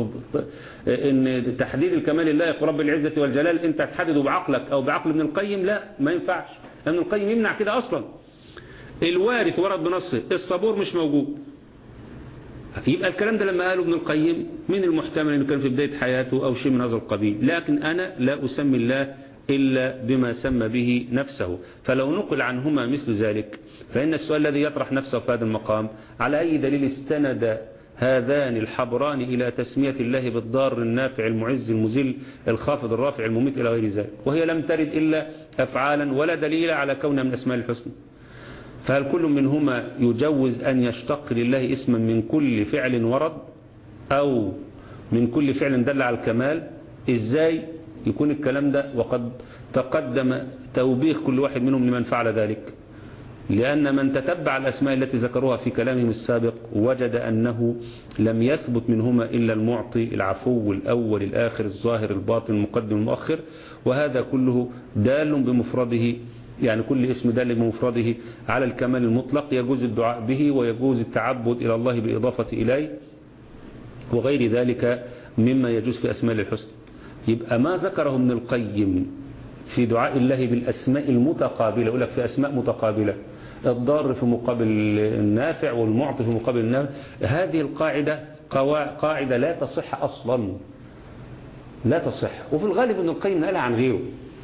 ان تحديد الكمال الله رب العزة والجلال انت تحدده بعقلك او بعقل ابن القيم لا ما ينفعش ابن القيم يمنع كده اصلا الوارث ورد بنصه الصبور مش موجود يبقى الكلام ده لما قاله ابن القيم من المحتمل انه كان في بداية حياته او شيء من هذا القبيل لكن انا لا اسمي الله إلا بما سمى به نفسه فلو نقل عنهما مثل ذلك فإن السؤال الذي يطرح نفسه في هذا المقام على أي دليل استند هذان الحبران إلى تسمية الله بالضار النافع المعز المزل الخافض الرافع المميت إلى غير ذلك وهي لم ترد إلا أفعالا ولا دليل على كونها من أسماء الحسنى فهل كل منهما يجوز أن يشتق لله اسما من كل فعل ورد أو من كل فعل دل على الكمال إزاي يكون الكلام ده وقد تقدم توبيخ كل واحد منهم لمن فعل ذلك لأن من تتبع الأسماء التي ذكروها في كلامهم السابق وجد أنه لم يثبت منهما إلا المعطي العفو الأول الآخر الظاهر الباطن المقدم المؤخر وهذا كله دال بمفرده يعني كل اسم دال بمفرده على الكمال المطلق يجوز الدعاء به ويجوز التعبد إلى الله بإضافة إليه وغير ذلك مما يجوز في أسماء الحسن يبقى ما ذكره ابن القيم في دعاء الله بالأسماء المتقابلة يقول لك في أسماء متقابلة الضار في مقابل النافع والمعطي في مقابل النافع هذه القاعدة قاعدة لا تصح أصلا لا تصح وفي الغالب ابن القيم نقلها عن غيره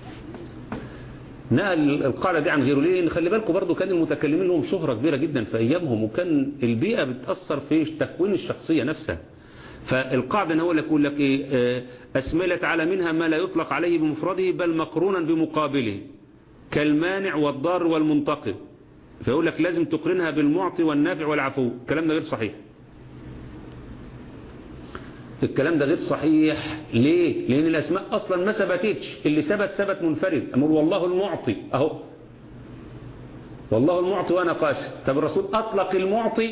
نقل القاعدة دي عن غيره ليه لأن خلي بالكم برضو كان المتكلمين لهم شهرة كبيرة جدا في أيامهم وكان البيئة بتأثر في تكوين الشخصية نفسها فالقاعدة أنه يقول لك إيه أسملت على منها ما لا يطلق عليه بمفرده بل مقرونا بمقابله كالمانع والضار والمنتقم فيقول لك لازم تقرنها بالمعطي والنافع والعفو الكلام ده غير صحيح الكلام ده غير صحيح ليه لأن الأسماء أصلا ما ثبتتش اللي ثبت ثبت منفرد أمر والله المعطي أهو والله المعطي وأنا قاسم طب الرسول أطلق المعطي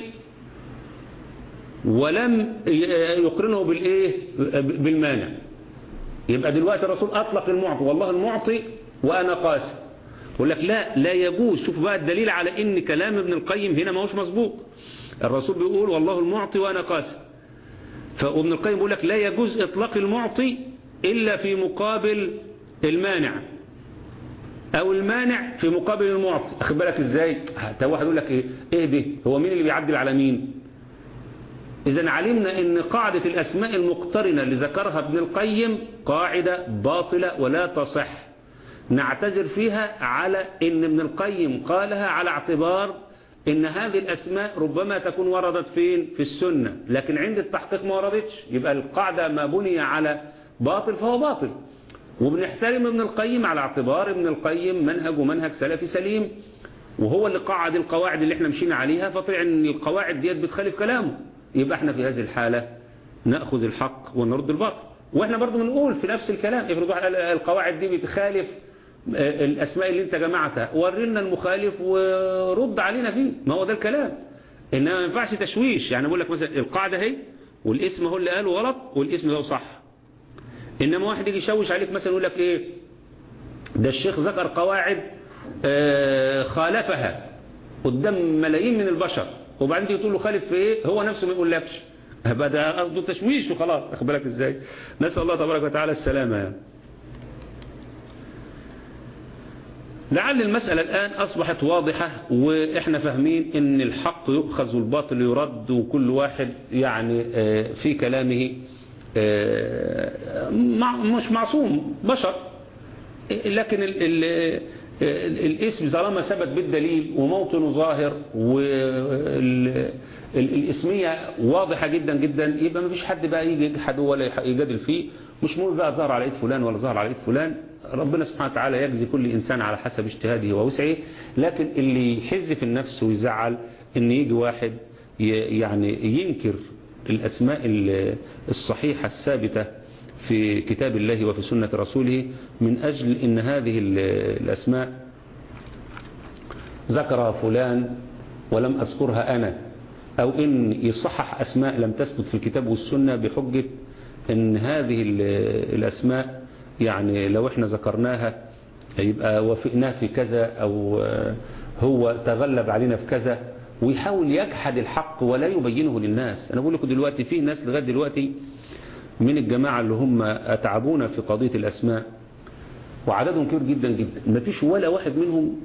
ولم يقرنه بالإيه بالمانع يبقى دلوقتي الرسول أطلق المعطي والله المعطي وأنا قاسم يقول لك لا لا يجوز شوف بقى الدليل على ان كلام ابن القيم هنا ما هوش مظبوط الرسول بيقول والله المعطي وانا قاسم فابن القيم بيقول لك لا يجوز اطلاق المعطي الا في مقابل المانع او المانع في مقابل المعطي اخد بالك ازاي حتى واحد يقول لك ايه ايه ده هو مين اللي بيعدل على مين اذا علمنا ان قاعدة الاسماء المقترنة اللي ذكرها ابن القيم قاعدة باطلة ولا تصح نعتذر فيها على ان ابن القيم قالها على اعتبار ان هذه الاسماء ربما تكون وردت فين في السنة لكن عند التحقيق ما وردتش يبقى القاعدة ما بني على باطل فهو باطل وبنحترم ابن القيم على اعتبار ابن القيم منهج ومنهج سلفي سليم وهو اللي قعد القواعد اللي احنا مشينا عليها فطلع ان القواعد ديت بتخالف كلامه يبقى احنا في هذه الحالة نأخذ الحق ونرد الباطل واحنا برضو بنقول في نفس الكلام افرض القواعد دي بتخالف الأسماء اللي انت جمعتها ورينا المخالف ورد علينا فيه ما هو ده الكلام إنما ما ينفعش تشويش يعني بقول لك مثلا القاعدة هي والاسم هو اللي قاله غلط والاسم ده صح إنما واحد يجي يشوش عليك مثلا يقول لك إيه ده الشيخ ذكر قواعد خالفها قدام ملايين من البشر وبعدين تيجي تقول له خالف في إيه هو نفسه ما يقولكش هبقى ده قصده تشويش وخلاص أخد بالك إزاي نسأل الله تبارك وتعالى السلامة يعني. لعل المسألة الآن أصبحت واضحة وإحنا فاهمين إن الحق يؤخذ والباطل يرد وكل واحد يعني في كلامه مش معصوم بشر لكن ال ال الاسم طالما ثبت بالدليل وموطنه ظاهر والاسمية واضحة جدا جدا يبقى ما فيش حد بقى يجي يجحد ولا يجادل فيه مش مهم بقى ظهر على ايد فلان ولا ظهر على ايد فلان ربنا سبحانه وتعالى يجزي كل إنسان على حسب اجتهاده ووسعه لكن اللي يحز في النفس ويزعل ان يجي واحد يعني ينكر الأسماء الصحيحة الثابتة في كتاب الله وفي سنة رسوله من أجل إن هذه الأسماء ذكرها فلان ولم أذكرها أنا أو إن يصحح أسماء لم تثبت في الكتاب والسنة بحجة إن هذه الأسماء يعني لو إحنا ذكرناها يبقى وافقناه في كذا أو هو تغلب علينا في كذا ويحاول يجحد الحق ولا يبينه للناس أنا بقول لكم دلوقتي في ناس لغاية دلوقتي من الجماعة اللي هم أتعبونا في قضية الأسماء وعددهم كبير جدا جدا ما فيش ولا واحد منهم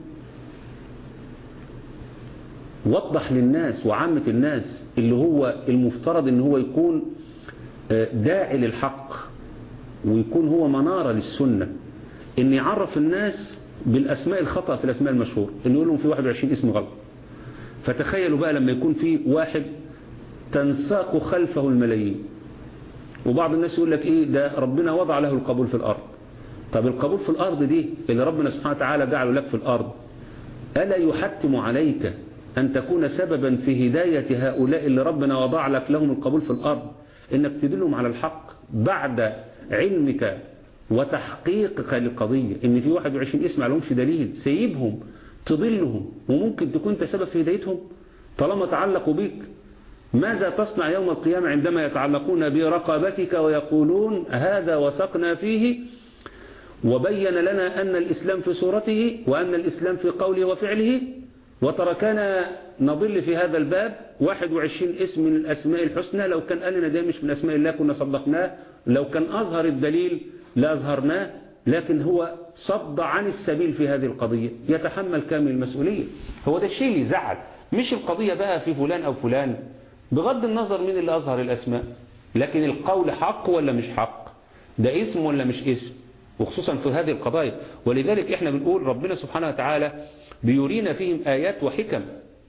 وضح للناس وعامة الناس اللي هو المفترض ان هو يكون داعي للحق ويكون هو منارة للسنة ان يعرف الناس بالاسماء الخطأ في الاسماء المشهور ان يقول لهم في 21 اسم غلط فتخيلوا بقى لما يكون في واحد تنساق خلفه الملايين وبعض الناس يقول لك ايه ده ربنا وضع له القبول في الارض طب القبول في الارض دي اللي ربنا سبحانه وتعالى جعله لك في الارض ألا يحتم عليك أن تكون سببا في هداية هؤلاء اللي ربنا وضع لك لهم القبول في الأرض إنك تدلهم على الحق بعد علمك وتحقيقك للقضية إن في 21 اسم لهمش دليل سيبهم تضلهم وممكن تكون انت سبب في هدايتهم طالما تعلقوا بك ماذا تصنع يوم القيامة عندما يتعلقون برقبتك ويقولون هذا وثقنا فيه وبين لنا أن الإسلام في صورته وأن الإسلام في قوله وفعله وتركنا نضل في هذا الباب 21 اسم من الأسماء الحسنى لو كان قال لنا ده مش من أسماء الله كنا صدقناه لو كان أظهر الدليل لأظهرناه لكن هو صد عن السبيل في هذه القضية يتحمل كامل المسؤولية هو ده الشيء اللي زعل مش القضية بقى في فلان أو فلان بغض النظر من اللي أظهر الأسماء لكن القول حق ولا مش حق ده اسم ولا مش اسم وخصوصا في هذه القضايا ولذلك احنا بنقول ربنا سبحانه وتعالى بيرينا فيهم آيات وحكم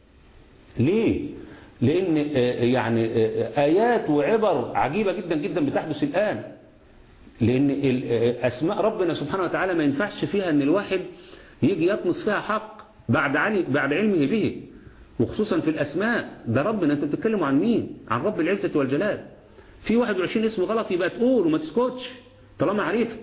ليه؟ لأن يعني آيات وعبر عجيبة جدا جدا بتحدث الآن لأن أسماء ربنا سبحانه وتعالى ما ينفعش فيها أن الواحد يجي يطمس فيها حق بعد بعد علمه به وخصوصا في الأسماء ده ربنا أنت بتتكلم عن مين عن رب العزة والجلال في 21 اسم غلط يبقى تقول وما تسكتش طالما عرفت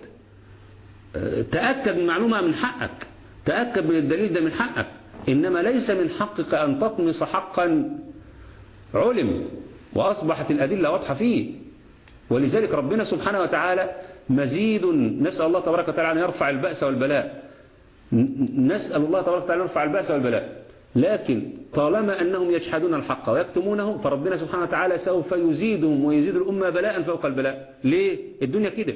تأكد من معلومة من حقك تأكد من الدليل ده من حقك إنما ليس من حقك أن تطمس حقا علم وأصبحت الأدلة واضحة فيه ولذلك ربنا سبحانه وتعالى مزيد نسأل الله تبارك وتعالى أن يرفع البأس والبلاء نسأل الله تبارك وتعالى أن يرفع البأس والبلاء لكن طالما أنهم يجحدون الحق ويكتمونه فربنا سبحانه وتعالى سوف يزيدهم ويزيد الأمة بلاء فوق البلاء ليه؟ الدنيا كده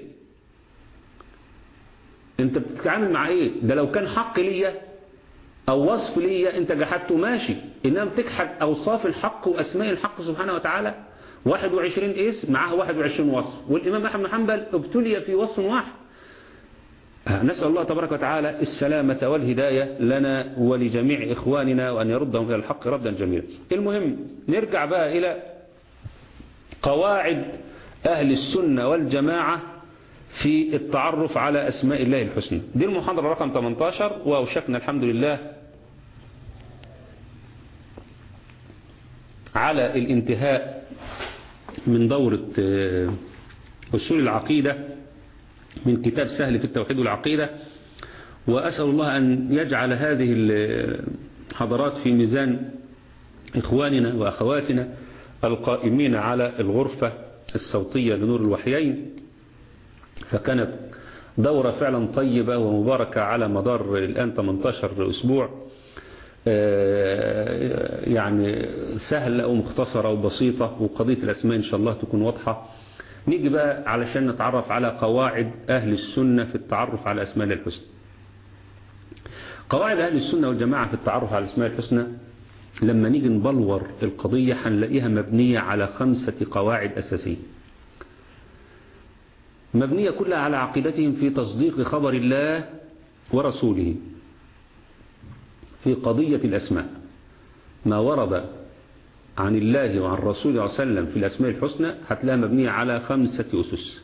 انت بتتعامل مع ايه ده لو كان حق ليا او وصف ليا انت جحدته ماشي انما بتجحد اوصاف الحق واسماء الحق سبحانه وتعالى 21 اسم معاه 21 وصف والامام احمد بن حنبل ابتلي في وصف واحد نسأل الله تبارك وتعالى السلامة والهداية لنا ولجميع إخواننا وأن يردهم إلى الحق ردا جميلا المهم نرجع بقى إلى قواعد أهل السنة والجماعة في التعرف على أسماء الله الحسنى دي المحاضرة رقم 18 وأوشكنا الحمد لله على الانتهاء من دورة أصول العقيدة من كتاب سهل في التوحيد والعقيدة وأسأل الله أن يجعل هذه الحضارات في ميزان إخواننا وأخواتنا القائمين على الغرفة الصوتية لنور الوحيين فكانت دورة فعلا طيبة ومباركة على مدار الآن 18 أسبوع يعني سهلة ومختصرة وبسيطة وقضية الأسماء إن شاء الله تكون واضحة نيجي بقى علشان نتعرف على قواعد أهل السنة في التعرف على أسماء الحسنى قواعد أهل السنة والجماعة في التعرف على أسماء الحسنى لما نيجي نبلور القضية هنلاقيها مبنية على خمسة قواعد أساسية مبنية كلها على عقيدتهم في تصديق خبر الله ورسوله في قضية الأسماء ما ورد عن الله وعن الرسول صلى الله عليه وسلم في الأسماء الحسنى هتلاقيها مبنية على خمسة أسس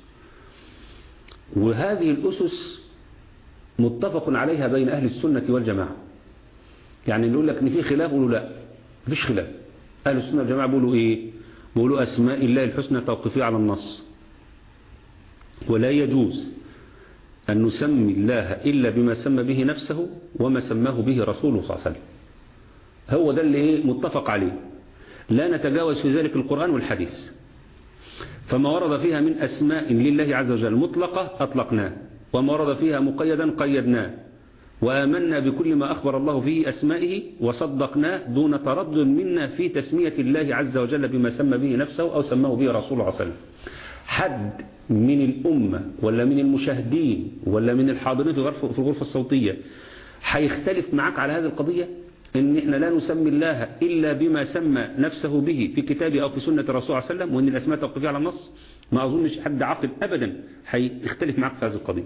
وهذه الأسس متفق عليها بين أهل السنة والجماعة يعني نقول لك إن في خلاف قولوا لا مفيش خلاف أهل السنة والجماعة بيقولوا إيه بيقولوا أسماء الله الحسنى توقفية على النص ولا يجوز أن نسمي الله إلا بما سمى به نفسه وما سماه به رسوله صلى الله عليه وسلم هو ده اللي إيه متفق عليه لا نتجاوز في ذلك القرآن والحديث فما ورد فيها من أسماء لله عز وجل مطلقة أطلقناه وما ورد فيها مقيدا قيدناه وآمنا بكل ما أخبر الله فيه أسمائه وصدقناه دون تردد منا في تسمية الله عز وجل بما سمى به نفسه أو سماه به رسوله صلى الله عليه وسلم حد من الأمة ولا من المشاهدين ولا من الحاضرين في غرفة في الغرفة الصوتية هيختلف معك على هذه القضية ان احنا لا نسمي الله الا بما سمى نفسه به في كتابه او في سنة الرسول صلى الله عليه وسلم وان الاسماء توقفية على النص ما اظنش حد عاقل ابدا هيختلف معك في هذه القضية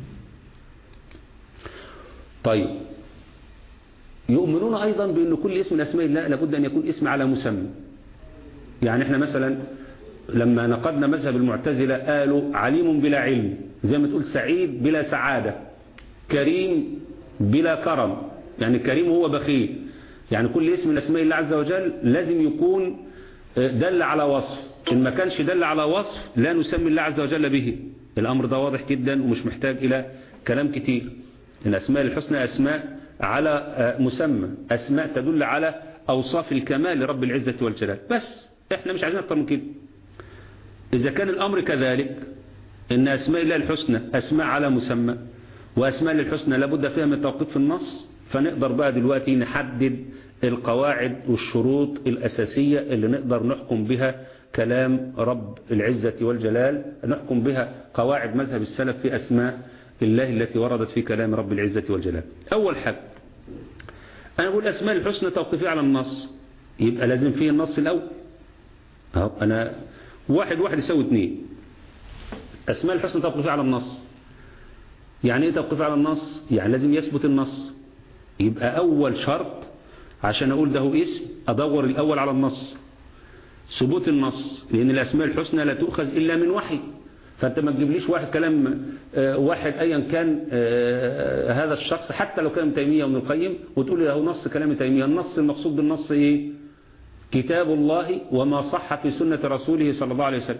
طيب يؤمنون ايضا بان كل اسم من اسماء الله لابد ان يكون اسم على مسمى يعني احنا مثلا لما نقدنا مذهب المعتزلة قالوا عليم بلا علم زي ما تقول سعيد بلا سعادة كريم بلا كرم يعني كريم هو بخيل يعني كل اسم من اسماء الله عز وجل لازم يكون دل على وصف إن ما كانش دل على وصف لا نسمي الله عز وجل به الأمر ده واضح جدا ومش محتاج إلى كلام كتير الأسماء الحسنى أسماء على مسمى أسماء تدل على أوصاف الكمال لرب العزة والجلال بس احنا مش عايزين أكتر من كده إذا كان الأمر كذلك إن أسماء الله الحسنى أسماء على مسمى وأسماء الحسنى لابد فيها من توقيت في النص فنقدر بقى دلوقتي نحدد القواعد والشروط الأساسية اللي نقدر نحكم بها كلام رب العزة والجلال نحكم بها قواعد مذهب السلف في أسماء الله التي وردت في كلام رب العزة والجلال أول حاجة أنا أقول أسماء الحسنى توقيفية على النص يبقى لازم فيه النص الأول أهو أنا واحد واحد يساوي اثنين أسماء الحسنى توقيفية على النص يعني ايه توقيف على النص يعني لازم يثبت النص يبقى أول شرط عشان أقول ده هو اسم أدور الأول على النص ثبوت النص لأن الأسماء الحسنى لا تؤخذ إلا من وحي فأنت ما تجيبليش واحد كلام واحد أيا كان هذا الشخص حتى لو كان تيمية وابن القيم وتقول لي هو نص كلام تيمية النص المقصود بالنص إيه كتاب الله وما صح في سنة رسوله صلى الله عليه وسلم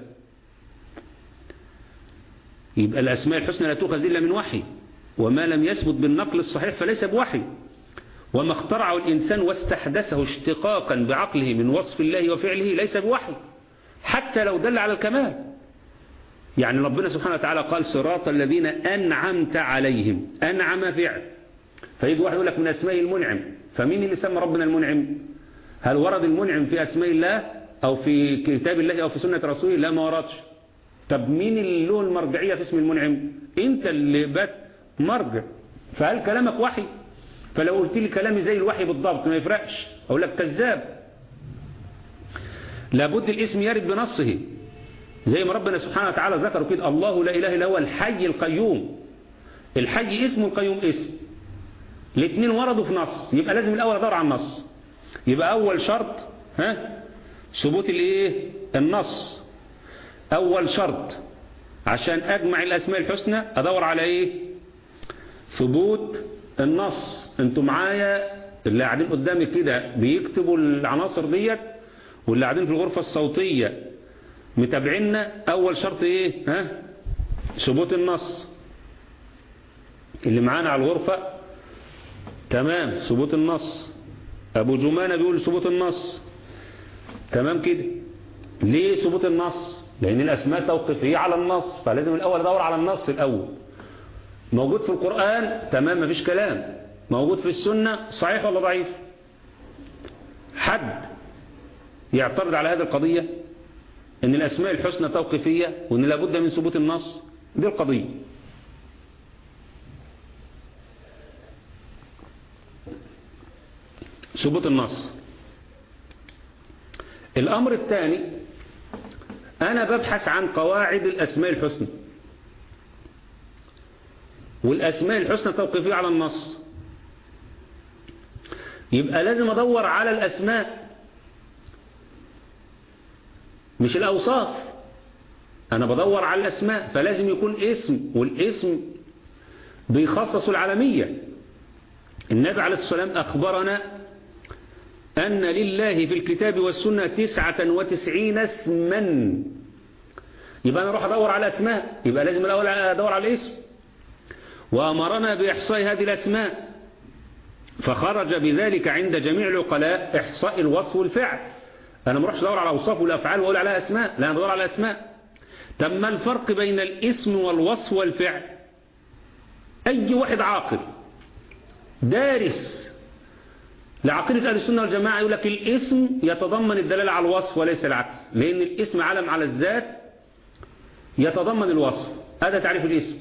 يبقى الأسماء الحسنى لا تؤخذ إلا من وحي وما لم يثبت بالنقل الصحيح فليس بوحي وما اخترعه الإنسان واستحدثه اشتقاقا بعقله من وصف الله وفعله ليس بوحي حتى لو دل على الكمال يعني ربنا سبحانه وتعالى قال صراط الذين أنعمت عليهم أنعم فعل فيجي واحد يقول لك من أسماء المنعم فمين اللي سمى ربنا المنعم هل ورد المنعم في أسماء الله أو في كتاب الله أو في سنة رسوله لا ما وردش طب مين اللي له المرجعية في اسم المنعم انت اللي بات مرجع فهل كلامك وحي فلو قلت لي كلامي زي الوحي بالضبط ما يفرقش اقول لك كذاب لابد الاسم يرد بنصه زي ما ربنا سبحانه وتعالى ذكر كده الله لا اله الا هو الحي القيوم الحي اسم القيوم اسم الاثنين وردوا في نص يبقى لازم الاول ادور على النص يبقى اول شرط ها ثبوت الايه النص أول شرط عشان أجمع الأسماء الحسنى أدور على إيه ثبوت النص انتوا معايا اللي قاعدين قدامي كده بيكتبوا العناصر ديت واللي قاعدين في الغرفة الصوتية متابعينا أول شرط إيه ها ثبوت النص اللي معانا على الغرفة تمام ثبوت النص أبو جمانة بيقول ثبوت النص تمام كده ليه ثبوت النص لأن الأسماء توقيفية على النص فلازم الأول أدور على النص الأول موجود في القرآن تمام مفيش كلام موجود في السنة صحيح ولا ضعيف حد يعترض على هذه القضية ان الأسماء الحسنى توقيفية وان لابد من ثبوت النص دي القضية ثبوت النص الأمر الثاني أنا ببحث عن قواعد الأسماء الحسنى والأسماء الحسنى توقيفية على النص يبقى لازم أدور على الأسماء مش الأوصاف أنا بدور على الأسماء فلازم يكون اسم والاسم بيخصص العالمية النبي عليه الصلاة والسلام أخبرنا أن لله في الكتاب والسنة تسعة وتسعين اسما يبقى أنا أروح أدور على أسماء يبقى لازم الأول أدور على الاسم وأمرنا بإحصاء هذه الأسماء فخرج بذلك عند جميع العقلاء إحصاء الوصف والفعل أنا ما اروحش أدور على أوصاف والأفعال وأقول عليها أسماء لا أنا بدور على أسماء طب ما الفرق بين الاسم والوصف والفعل أي واحد عاقل دارس لعقيدة أهل السنة والجماعة يقول لك الاسم يتضمن الدلالة على الوصف وليس العكس لأن الاسم علم على الذات يتضمن الوصف هذا تعريف الاسم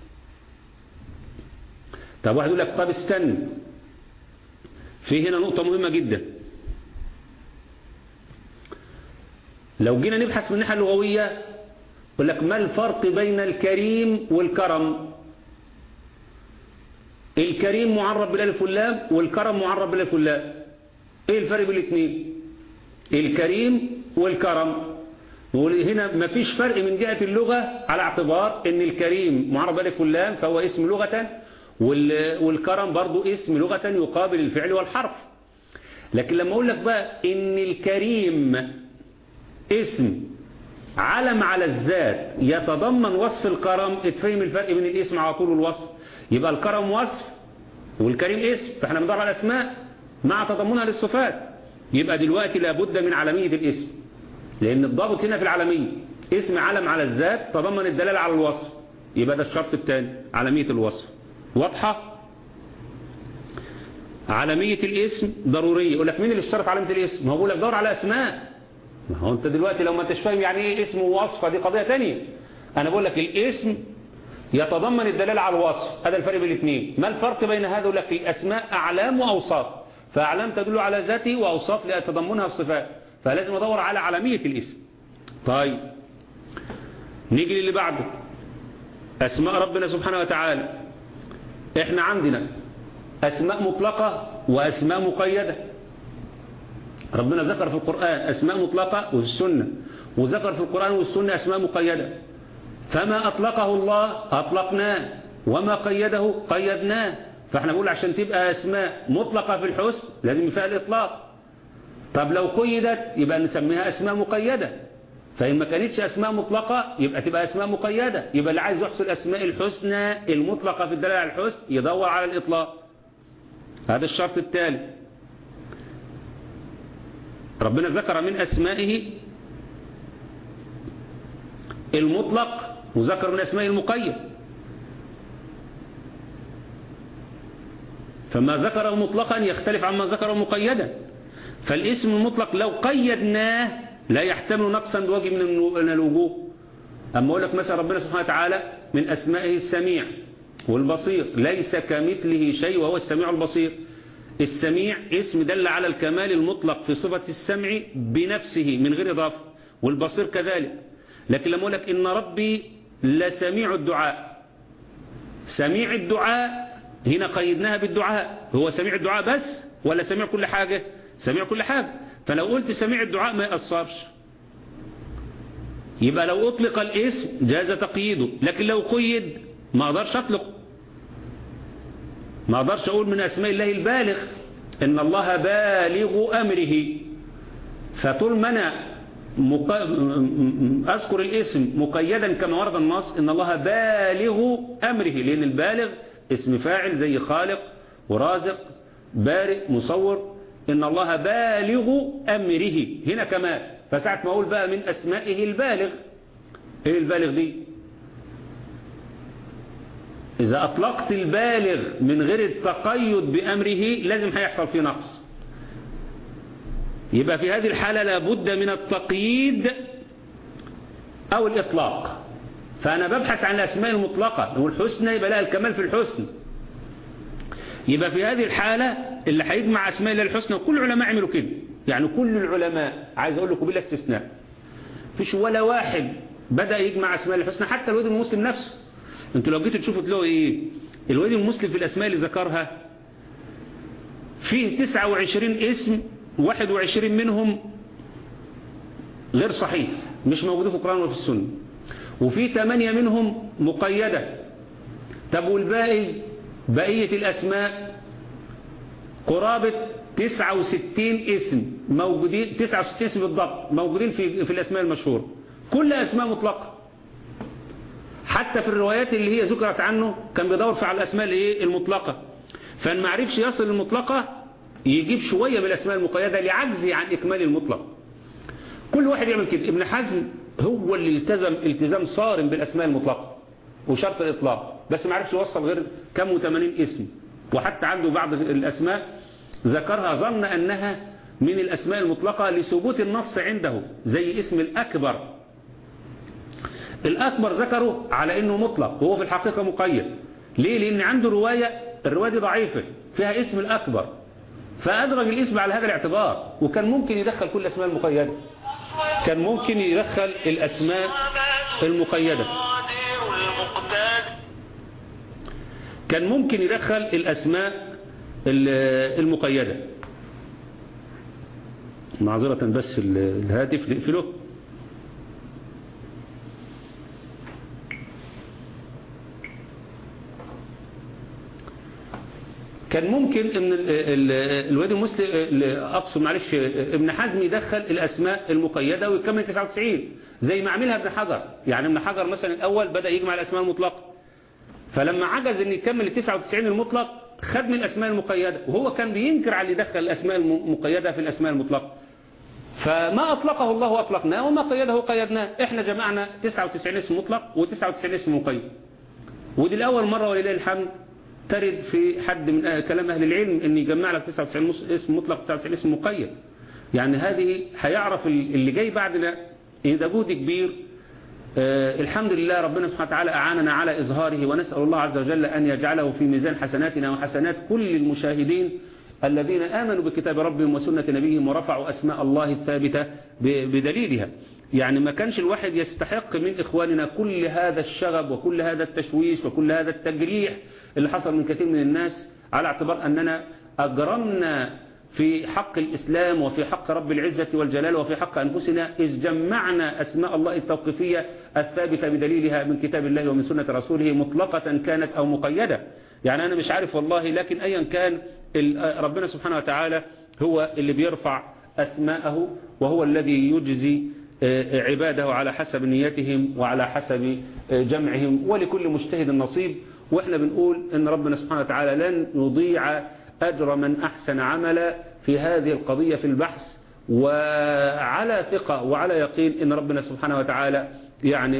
طب واحد يقول لك طب استنى في هنا نقطة مهمة جدا لو جينا نبحث من الناحية اللغوية يقول لك ما الفرق بين الكريم والكرم الكريم معرب بالالف واللام والكرم معرب بالالف واللام ايه الفرق بين الاثنين الكريم والكرم وهنا مفيش فرق من جهة اللغة على اعتبار ان الكريم معرب بالالف واللام فهو اسم لغة والكرم برضو اسم لغة يقابل الفعل والحرف لكن لما اقول لك بقى ان الكريم اسم علم على الذات يتضمن وصف الكرم اتفهم الفرق بين الاسم على طول والوصف يبقى الكرم وصف والكريم اسم فاحنا بندور على اسماء مع تضمنها للصفات يبقى دلوقتي لابد من علمية الاسم لان الضابط هنا في العلمية اسم علم على الذات تضمن الدلالة على الوصف يبقى ده الشرط الثاني علمية الوصف واضحة علمية الاسم ضرورية يقول لك مين اللي اشترط علامة الاسم هو بيقول لك دور على اسماء ما هو انت دلوقتي لو ما انتش فاهم يعني ايه اسم ووصف دي قضية تانية انا بقول لك الاسم يتضمن الدلالة على الوصف هذا الفرق بين الاثنين ما الفرق بين هذا يقول لك الاسماء اعلام واوصاف فاعلام تدل على ذاته واوصاف لتضمنها الصفات فلازم ادور على علامية الاسم طيب نيجي للي بعده اسماء ربنا سبحانه وتعالى احنا عندنا اسماء مطلقة واسماء مقيدة ربنا ذكر في القرآن أسماء مطلقة وفي السنة وذكر في القرآن والسنة أسماء مقيدة فما أطلقه الله أطلقناه وما قيده قيدناه فاحنا بنقول عشان تبقى أسماء مطلقة في الحسن لازم فيها الإطلاق طب لو قيدت يبقى نسميها أسماء مقيدة فإن ما كانتش أسماء مطلقة يبقى تبقى أسماء مقيدة يبقى اللي عايز يحصل أسماء الحسنى المطلقة في الدلالة على الحسن يدور على الإطلاق هذا الشرط التالي ربنا ذكر من أسمائه المطلق وذكر من أسمائه المقيد فما ذكره مطلقا يختلف عما ذكره مقيدا فالاسم المطلق لو قيدناه لا يحتمل نقصا بوجه من الوجوه أما أقول لك مثلا ربنا سبحانه وتعالى من أسمائه السميع والبصير ليس كمثله شيء وهو السميع البصير السميع اسم دل على الكمال المطلق في صفة السمع بنفسه من غير إضافة والبصير كذلك لكن لما أقول لك إن ربي لسميع الدعاء سميع الدعاء هنا قيدناها بالدعاء هو سميع الدعاء بس ولا سميع كل حاجة سميع كل حاجة فلو قلت سميع الدعاء ما يأثرش يبقى لو أطلق الاسم جاز تقييده لكن لو قيد ما أقدرش أطلق ما أقدرش أقول من أسماء الله البالغ إن الله بالغ أمره فطول ما أنا مق... أذكر الاسم مقيدا كما ورد النص إن الله بالغ أمره لأن البالغ اسم فاعل زي خالق ورازق بارئ مصور إن الله بالغ أمره هنا كمان فساعة ما أقول بقى من أسمائه البالغ إيه البالغ دي إذا أطلقت البالغ من غير التقيد بأمره لازم هيحصل فيه نقص يبقى في هذه الحالة لابد من التقييد أو الإطلاق فأنا ببحث عن الأسماء المطلقة والحسنى يبقى لها الكمال في الحسن يبقى في هذه الحالة اللي هيجمع أسماء الله الحسنى وكل العلماء عملوا كده يعني كل العلماء عايز أقول لكم بلا استثناء فيش ولا واحد بدأ يجمع أسماء الله الحسنى حتى الواد المسلم نفسه انتوا لو جيتوا تشوفوا تلاقوا ايه الواد المسلم في الأسماء اللي ذكرها فيه 29 اسم 21 منهم غير صحيح مش موجودين في القرآن ولا في السنة وفي 8 منهم مقيدة طب والباقي بقية الأسماء قرابة 69 اسم موجودين 69 اسم بالضبط موجودين في في الاسماء المشهوره كل اسماء مطلقه حتى في الروايات اللي هي ذكرت عنه كان بيدور في على الاسماء الايه المطلقه فان ما عرفش يصل المطلقه يجيب شويه من الاسماء المقيده لعجزه عن اكمال المطلق كل واحد يعمل كده ابن حزم هو اللي التزم التزام صارم بالاسماء المطلقه وشرط الاطلاق بس ما عرفش يوصل غير كم و80 اسم وحتى عنده بعض الاسماء ذكرها ظن انها من الاسماء المطلقه لثبوت النص عنده زي اسم الاكبر الأكبر ذكره على أنه مطلق وهو في الحقيقة مقيد ليه؟ لأن عنده رواية الرواية دي ضعيفة فيها اسم الأكبر فأدرج الاسم على هذا الاعتبار وكان ممكن يدخل كل الأسماء المقيدة كان ممكن يدخل الأسماء المقيدة كان ممكن يدخل الأسماء المقيدة معذرة بس الهاتف نقفله كان ممكن ان الواد المسلم اقصد معلش ابن حزم يدخل الاسماء المقيده ويكمل 99 زي ما عملها ابن حجر يعني ابن حجر مثلا الاول بدا يجمع الاسماء المطلقه فلما عجز ان يكمل ال 99 المطلق خد من الاسماء المقيده وهو كان بينكر على اللي دخل الاسماء المقيده في الاسماء المطلقه فما اطلقه الله اطلقناه وما قيده قيدناه احنا جمعنا 99 اسم مطلق و99 اسم مقيد ودي الاول مره ولله الحمد ترد في حد من كلام أهل العلم أن يجمع لك 99 اسم مطلق 99 اسم مقيد يعني هذه هيعرف اللي جاي بعدنا إن ده جهد كبير آه الحمد لله ربنا سبحانه وتعالى أعاننا على إظهاره ونسأل الله عز وجل أن يجعله في ميزان حسناتنا وحسنات كل المشاهدين الذين آمنوا بكتاب ربهم وسنة نبيهم ورفعوا أسماء الله الثابتة بدليلها يعني ما كانش الواحد يستحق من إخواننا كل هذا الشغب وكل هذا التشويش وكل هذا التجريح اللي حصل من كثير من الناس على اعتبار أننا أجرمنا في حق الإسلام وفي حق رب العزة والجلال وفي حق أنفسنا إذ جمعنا أسماء الله التوقيفية الثابتة بدليلها من كتاب الله ومن سنة رسوله مطلقة كانت أو مقيدة يعني أنا مش عارف والله لكن أيا كان ربنا سبحانه وتعالى هو اللي بيرفع أسماءه وهو الذي يجزي عباده على حسب نيتهم وعلى حسب جمعهم ولكل مجتهد نصيب وإحنا بنقول إن ربنا سبحانه وتعالى لن يضيع أجر من أحسن عملا في هذه القضية في البحث وعلى ثقة وعلى يقين إن ربنا سبحانه وتعالى يعني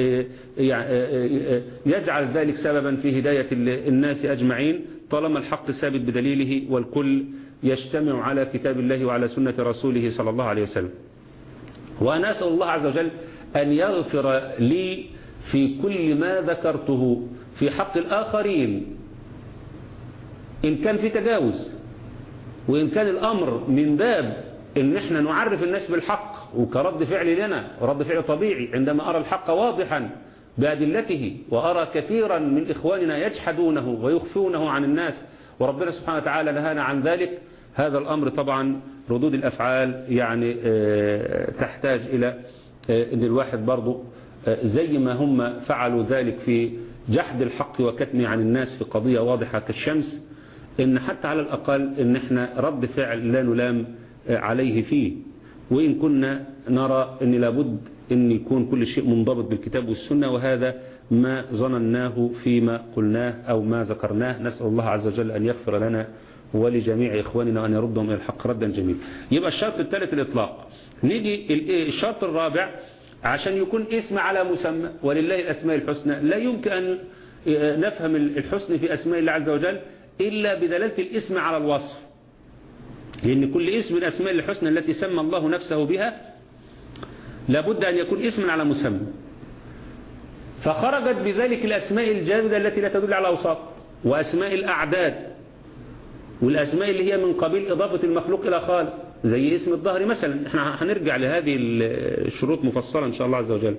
يجعل ذلك سببا في هداية الناس أجمعين طالما الحق ثابت بدليله والكل يجتمع على كتاب الله وعلى سنة رسوله صلى الله عليه وسلم وأنا أسأل الله عز وجل أن يغفر لي في كل ما ذكرته في حق الآخرين إن كان في تجاوز وإن كان الأمر من باب إن إحنا نعرف الناس بالحق وكرد فعل لنا ورد فعل طبيعي عندما أرى الحق واضحا بأدلته وأرى كثيرا من إخواننا يجحدونه ويخفونه عن الناس وربنا سبحانه وتعالى نهانا عن ذلك هذا الأمر طبعا ردود الأفعال يعني تحتاج إلى أن الواحد برضو زي ما هم فعلوا ذلك في جحد الحق وكتمه عن الناس في قضية واضحة كالشمس ان حتى على الأقل ان احنا رد فعل لا نلام عليه فيه وإن كنا نرى ان لابد ان يكون كل شيء منضبط بالكتاب والسنة وهذا ما ظنناه فيما قلناه أو ما ذكرناه نسأل الله عز وجل أن يغفر لنا ولجميع إخواننا وأن يردهم إلى الحق ردا جميلا يبقى الشرط الثالث الإطلاق نيجي الشرط الرابع عشان يكون اسم على مسمى ولله الأسماء الحسنى لا يمكن أن نفهم الحسن في أسماء الله عز وجل إلا بدلالة الاسم على الوصف لأن كل اسم من أسماء الحسنى التي سمى الله نفسه بها لابد أن يكون اسم على مسمى فخرجت بذلك الأسماء الجامدة التي لا تدل على أوصاف وأسماء الأعداد والأسماء اللي هي من قبيل إضافة المخلوق إلى خالق زي اسم الظهر مثلا احنا هنرجع لهذه الشروط مفصلة إن شاء الله عز وجل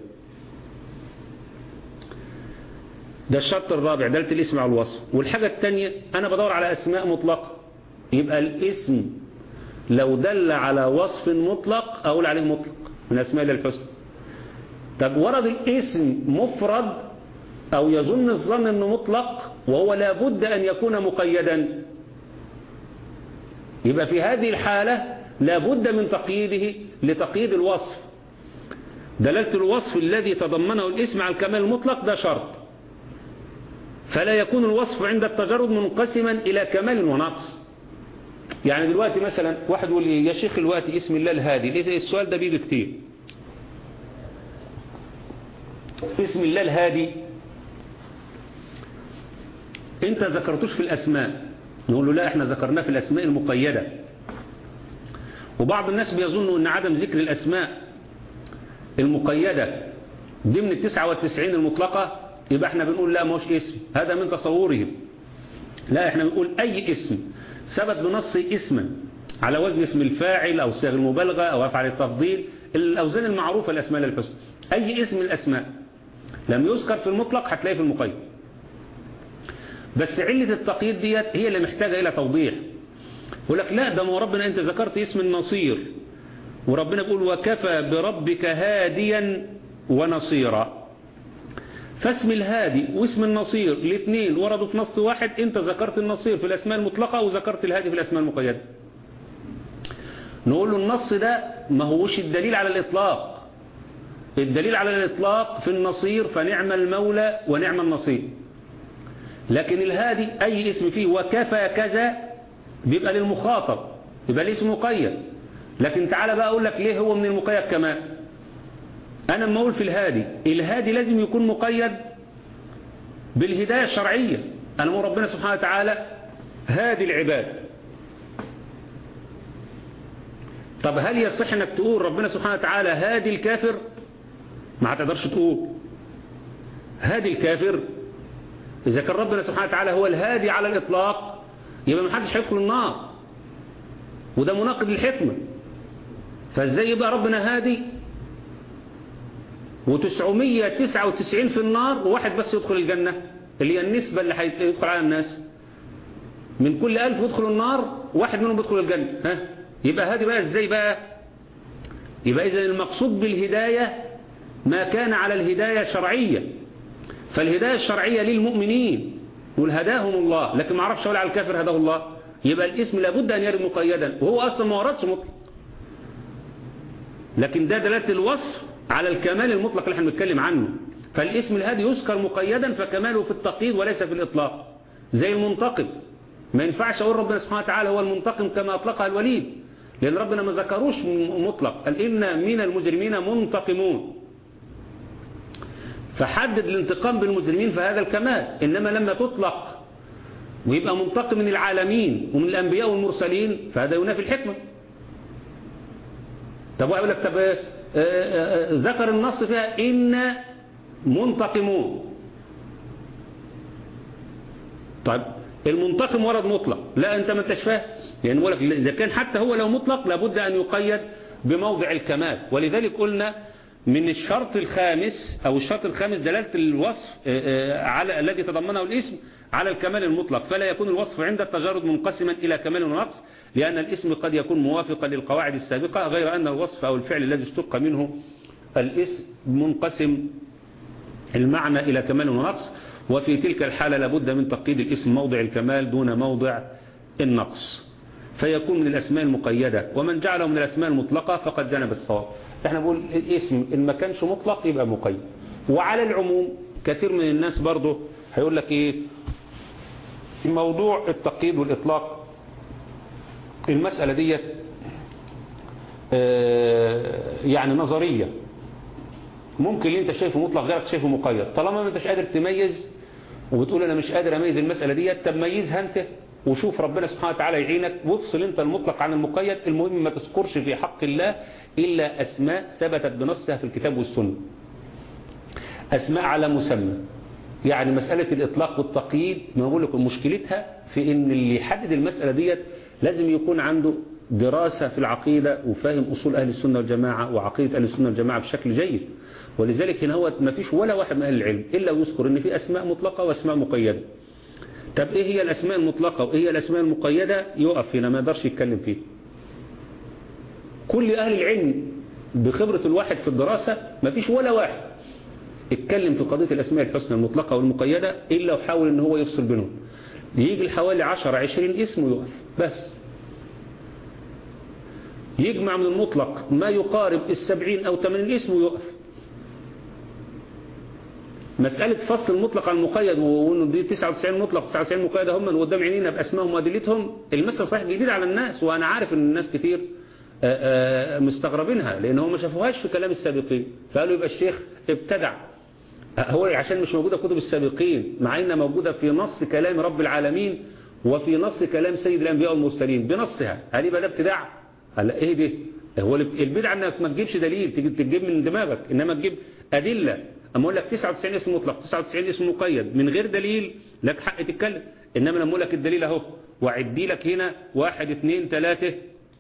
ده الشرط الرابع دلت الاسم على الوصف والحاجة الثانية أنا بدور على أسماء مطلقة يبقى الاسم لو دل على وصف مطلق أقول عليه مطلق من أسماء الله الحسنى طب ورد الاسم مفرد أو يظن الظن أنه مطلق وهو لابد أن يكون مقيدا يبقى في هذه الحالة لابد من تقييده لتقييد الوصف دلالة الوصف الذي تضمنه الاسم على الكمال المطلق ده شرط فلا يكون الوصف عند التجرد منقسما إلى كمال ونقص يعني دلوقتي مثلا واحد يقول لي يا شيخ دلوقتي اسم الله الهادي السؤال ده بيجي كتير اسم الله الهادي انت ذكرتوش في الاسماء نقول له لا احنا ذكرناه في الاسماء المقيدة وبعض الناس بيظنوا ان عدم ذكر الاسماء المقيدة ضمن التسعة والتسعين المطلقة يبقى احنا بنقول لا مش اسم هذا من تصورهم لا احنا بنقول اي اسم ثبت بنص اسما على وزن اسم الفاعل او صيغ المبالغة او افعل التفضيل الاوزان المعروفة الاسماء للحسن اي اسم من الاسماء لم يذكر في المطلق هتلاقيه في المقيد بس علة التقييد ديت هي اللي محتاجة الى توضيح يقول لك لا ده ما ربنا انت ذكرت اسم النصير وربنا بيقول وكفى بربك هاديا ونصيرا فاسم الهادي واسم النصير الاثنين وردوا في نص واحد انت ذكرت النصير في الاسماء المطلقة وذكرت الهادي في الاسماء المقيدة نقول له النص ده ما هوش الدليل على الاطلاق الدليل على الاطلاق في النصير فنعم المولى ونعم النصير لكن الهادي اي اسم فيه وكفى كذا بيبقى للمخاطب يبقى الاسم مقيد لكن تعالى بقى اقول لك ليه هو من المقيد كمان انا لما اقول في الهادي الهادي لازم يكون مقيد بالهداية الشرعية أنا ربنا سبحانه وتعالى هادي العباد طب هل يصح انك تقول ربنا سبحانه وتعالى هادي الكافر ما هتقدرش تقول هادي الكافر إذا كان ربنا سبحانه وتعالى هو الهادي على الإطلاق يبقى ما حدش هيدخل النار وده مناقض للحكمة فازاي يبقى ربنا هادي و999 في النار وواحد بس يدخل الجنة اللي هي النسبة اللي هيدخل على الناس من كل ألف يدخل النار واحد منهم يدخل الجنة ها يبقى هادي بقى ازاي بقى يبقى إذا المقصود بالهداية ما كان على الهداية الشرعية فالهداية الشرعية للمؤمنين يقول هداهم الله لكن ما عرفش اقول على الكافر هداه الله يبقى الاسم لابد أن يرد مقيدا وهو أصلا ما وردش مطلق لكن ده دلالة الوصف على الكمال المطلق اللي احنا بنتكلم عنه فالاسم الهادي يذكر مقيدا فكماله في التقييد وليس في الإطلاق زي المنتقم ما ينفعش أقول ربنا سبحانه وتعالى هو المنتقم كما أطلقها الوليد لأن ربنا ما ذكروش مطلق قال إن من المجرمين منتقمون فحدد الانتقام بالمجرمين فهذا الكمال إنما لما تطلق ويبقى منتقم من العالمين ومن الأنبياء والمرسلين فهذا ينافي الحكمة طب يقول لك طب ذكر النص فيها إن منتقمون طيب المنتقم ورد مطلق لا أنت ما انتش فاهم يعني بقول لك إذا كان حتى هو لو مطلق لابد أن يقيد بموضع الكمال ولذلك قلنا من الشرط الخامس أو الشرط الخامس دلالة الوصف على الذي تضمنه الاسم على الكمال المطلق فلا يكون الوصف عند التجارد منقسما إلى كمال ونقص لأن الاسم قد يكون موافقا للقواعد السابقة غير أن الوصف أو الفعل الذي اشتق منه الاسم منقسم المعنى إلى كمال ونقص وفي تلك الحالة لابد من تقييد الاسم موضع الكمال دون موضع النقص فيكون من الأسماء المقيدة ومن جعله من الأسماء المطلقة فقد جنب الصواب احنا بقول الاسم إن ما كانش مطلق يبقى مقيد وعلى العموم كثير من الناس برضه هيقول لك ايه في موضوع التقييد والإطلاق المسألة دي اه يعني نظرية ممكن اللي انت شايفه مطلق غيرك شايفه مقيد طالما ما انتش قادر تميز وبتقول انا مش قادر اميز المسألة دي طب ميزها انت وشوف ربنا سبحانه وتعالى يعينك وافصل انت المطلق عن المقيد المهم ما تذكرش في حق الله إلا أسماء ثبتت بنصها في الكتاب والسنة أسماء على مسمى يعني مسألة الإطلاق والتقييد ما بقول لكم مشكلتها في إن اللي يحدد المسألة ديت لازم يكون عنده دراسة في العقيدة وفاهم أصول أهل السنة والجماعة وعقيدة أهل السنة والجماعة بشكل جيد ولذلك هنا هو ما فيش ولا واحد من أهل العلم إلا ويذكر إن في أسماء مطلقة وأسماء مقيدة طب إيه هي الأسماء المطلقة وإيه هي الأسماء المقيدة يقف هنا ما يقدرش يتكلم فيه كل أهل العلم بخبرة الواحد في الدراسة ما فيش ولا واحد اتكلم في قضية الأسماء الحسنى المطلقة والمقيدة إلا وحاول ان هو يفصل بينهم يجي حوالي 10 20 اسم ويقف بس يجمع من المطلق ما يقارب السبعين أو ثمانين اسم ويقف مسألة فصل المطلق عن المقيد وانه دي 99 مطلق 99 مقيد هم قدام عينينا بأسمائهم وأدلتهم المسألة صحيح جديد على الناس وأنا عارف ان الناس كتير مستغربينها لأن هم ما شافوهاش في كلام السابقين فقالوا يبقى الشيخ ابتدع هو عشان مش موجودة في كتب السابقين مع انها موجودة في نص كلام رب العالمين وفي نص كلام سيد الأنبياء والمرسلين بنصها هل يبقى ده ابتداع هلا ايه ده هو البدع انك ما تجيبش دليل تجيب, تجيب من دماغك انما تجيب أدلة اما اقول لك 99 اسم مطلق 99 اسم مقيد من غير دليل لك حق تتكلم انما لما اقول لك الدليل اهو وعدي لك هنا واحد اثنين ثلاثة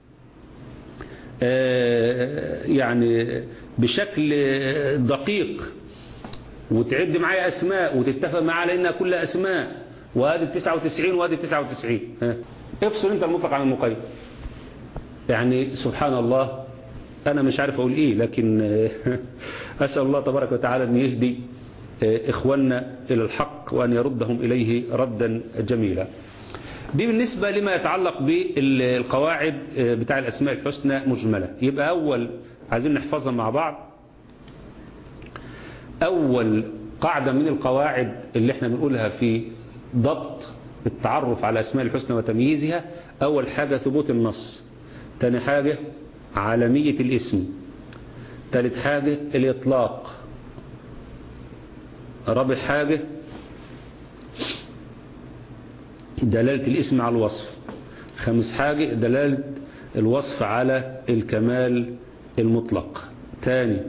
آه يعني بشكل دقيق وتعد معايا اسماء وتتفق معايا على انها كلها اسماء وهذه 99 وهذه 99 ها افصل انت المطلق عن المقيد يعني سبحان الله انا مش عارف اقول ايه لكن اسال الله تبارك وتعالى ان يهدي اخواننا الى الحق وان يردهم اليه ردا جميلا دي بالنسبة لما يتعلق بالقواعد بتاع الأسماء الحسنى مجملة يبقى أول عايزين نحفظها مع بعض أول قاعدة من القواعد اللي احنا بنقولها في ضبط التعرف على أسماء الحسنى وتمييزها أول حاجة ثبوت النص تاني حاجة عالمية الاسم ثالث حاجة الإطلاق رابع حاجة دلالة الاسم على الوصف خامس حاجة دلالة الوصف على الكمال المطلق تاني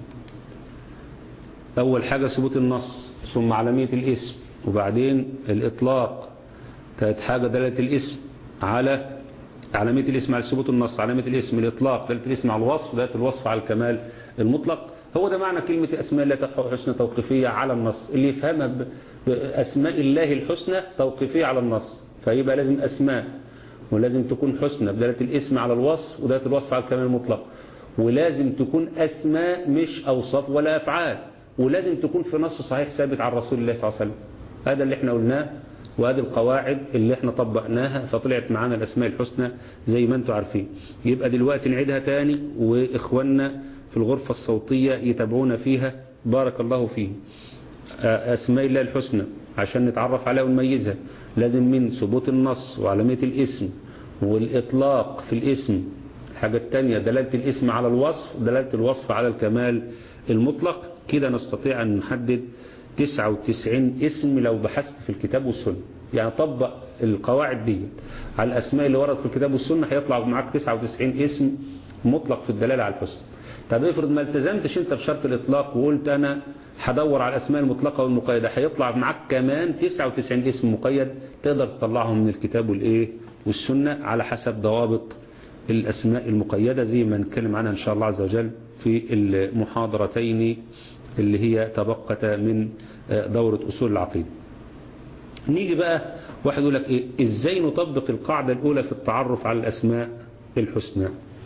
أول حاجة ثبوت النص ثم عالمية الاسم وبعدين الإطلاق ثالث حاجة دلالة الاسم على علامية الاسم على ثبوت النص علامة الاسم الإطلاق دلالة الاسم على الوصف دلالة الوصف على الكمال المطلق هو ده معنى كلمة أسماء الله الحسنى توقيفية على النص اللي يفهمها بأسماء الله الحسنى توقيفية على النص فيبقى لازم أسماء ولازم تكون حسنى بدلالة الاسم على الوصف ودلالة الوصف على الكمال المطلق ولازم تكون أسماء مش أوصاف ولا أفعال ولازم تكون في نص صحيح ثابت عن رسول الله صلى الله عليه وسلم هذا اللي احنا قلناه وهذه القواعد اللي احنا طبقناها فطلعت معانا الأسماء الحسنى زي ما انتم عارفين يبقى دلوقتي نعيدها تاني وإخواننا في الغرفة الصوتية يتابعونا فيها بارك الله فيهم أسماء الله الحسنى عشان نتعرف عليها ونميزها لازم من ثبوت النص وعلامية الاسم والإطلاق في الاسم الحاجة الثانية دلالة الاسم على الوصف دلالة الوصف على الكمال المطلق كده نستطيع أن نحدد 99 اسم لو بحثت في الكتاب والسنة يعني طبق القواعد دي على الأسماء اللي وردت في الكتاب والسنة هيطلع معاك 99 اسم مطلق في الدلالة على الحسن طب افرض ما التزمتش انت بشرط الإطلاق وقلت أنا هدور على الأسماء المطلقة والمقيدة هيطلع معاك كمان 99 اسم مقيد تقدر تطلعهم من الكتاب والإيه والسنة على حسب ضوابط الأسماء المقيدة زي ما نتكلم عنها إن شاء الله عز وجل في المحاضرتين اللي هي تبقت من دورة أصول العقيدة نيجي بقى واحد يقول لك إيه إزاي نطبق القاعدة الأولى في التعرف على الأسماء الحسنى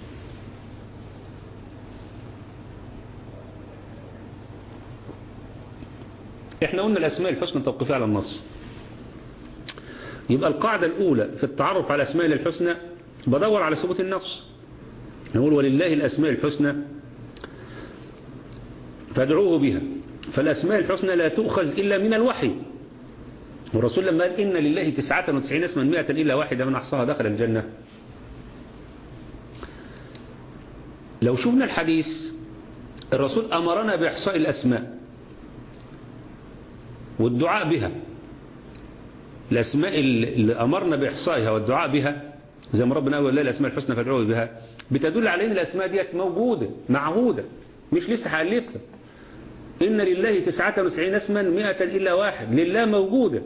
احنا قلنا الأسماء الحسنى توقفها على النص يبقى القاعدة الأولى في التعرف على الأسماء الحسنى بدور على ثبوت النص نقول ولله الأسماء الحسنى فادعوه بها فالأسماء الحسنى لا تؤخذ إلا من الوحي والرسول لما قال إن لله تسعة وتسعين اسما مئة إلا واحدة من أحصاها دخل الجنة لو شفنا الحديث الرسول أمرنا بإحصاء الأسماء والدعاء بها الأسماء اللي أمرنا بإحصائها والدعاء بها زي ما ربنا قال الأسماء الحسنى فادعوه بها بتدل على أن الأسماء ديت موجودة معهودة مش لسه هألفها إن لله تسعة وتسعين اسما مئة إلا واحد لله موجودة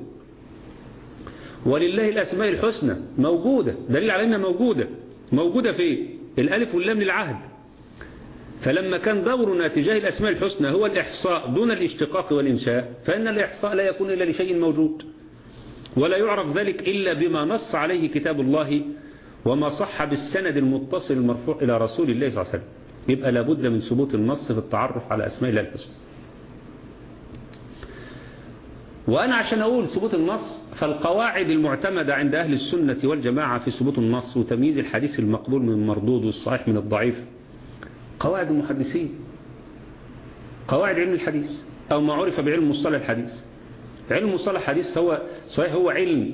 ولله الأسماء الحسنى موجودة دليل على أنها موجودة موجودة في الألف واللام للعهد فلما كان دورنا تجاه الأسماء الحسنى هو الإحصاء دون الاشتقاق والإنشاء فإن الإحصاء لا يكون إلا لشيء موجود ولا يعرف ذلك إلا بما نص عليه كتاب الله وما صح بالسند المتصل المرفوع إلى رسول الله صلى الله عليه وسلم يبقى لابد من ثبوت النص في التعرف على أسماء الله الحسنى وأنا عشان أقول ثبوت النص فالقواعد المعتمدة عند أهل السنة والجماعة في ثبوت النص وتمييز الحديث المقبول من المردود والصحيح من الضعيف قواعد المحدثين قواعد علم الحديث أو ما عرف بعلم مصطلح الحديث علم مصطلح الحديث هو صحيح هو علم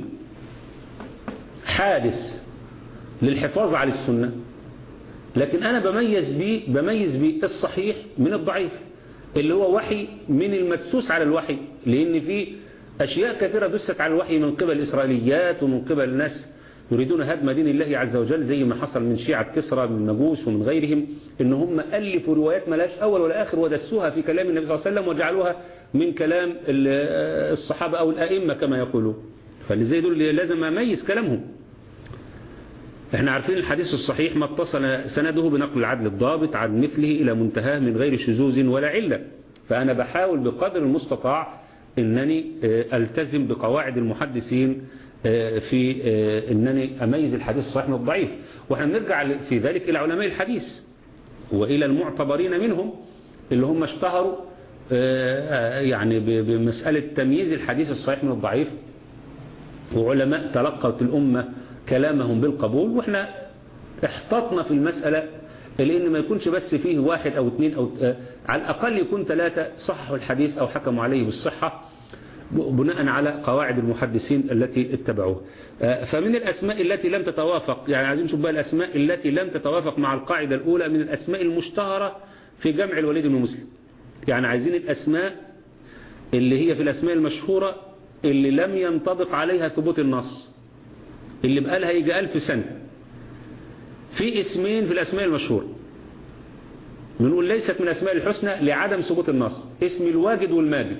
حادث للحفاظ على السنة لكن أنا بميز بيه بميز بيه الصحيح من الضعيف اللي هو وحي من المدسوس على الوحي لأن في أشياء كثيرة دست على الوحي من قبل الإسرائيليات ومن قبل الناس يريدون هدم دين الله عز وجل زي ما حصل من شيعة كسرى من المجوس ومن غيرهم إن هم ألفوا روايات ملاش أول ولا آخر ودسوها في كلام النبي صلى الله عليه وسلم وجعلوها من كلام الصحابة أو الأئمة كما يقولون فاللي زي دول لازم أميز كلامهم احنا عارفين الحديث الصحيح ما اتصل سنده بنقل العدل الضابط عن مثله إلى منتهاه من غير شذوذ ولا علة فأنا بحاول بقدر المستطاع أنني ألتزم بقواعد المحدثين في أنني أميز الحديث الصحيح من الضعيف وإحنا بنرجع في ذلك إلى علماء الحديث وإلى المعتبرين منهم اللي هم اشتهروا يعني بمسألة تمييز الحديث الصحيح من الضعيف وعلماء تلقت الأمة كلامهم بالقبول وإحنا احتطنا في المسألة لأن ما يكونش بس فيه واحد أو اثنين أو على الأقل يكون ثلاثة صححوا الحديث أو حكموا عليه بالصحة بناء على قواعد المحدثين التي اتبعوه فمن الأسماء التي لم تتوافق يعني عايزين نشوف بقى الأسماء التي لم تتوافق مع القاعدة الأولى من الأسماء المشتهرة في جمع الوليد بن مسلم يعني عايزين الأسماء اللي هي في الأسماء المشهورة اللي لم ينطبق عليها ثبوت النص اللي بقالها يجي ألف سنة في اسمين في الأسماء المشهورة بنقول ليست من أسماء الحسنى لعدم ثبوت النص اسم الواجد والماجد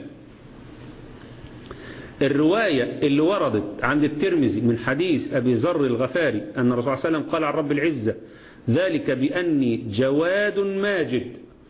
الرواية اللي وردت عند الترمذي من حديث أبي ذر الغفاري أن الرسول صلى الله عليه وسلم قال عن رب العزة ذلك بأني جواد ماجد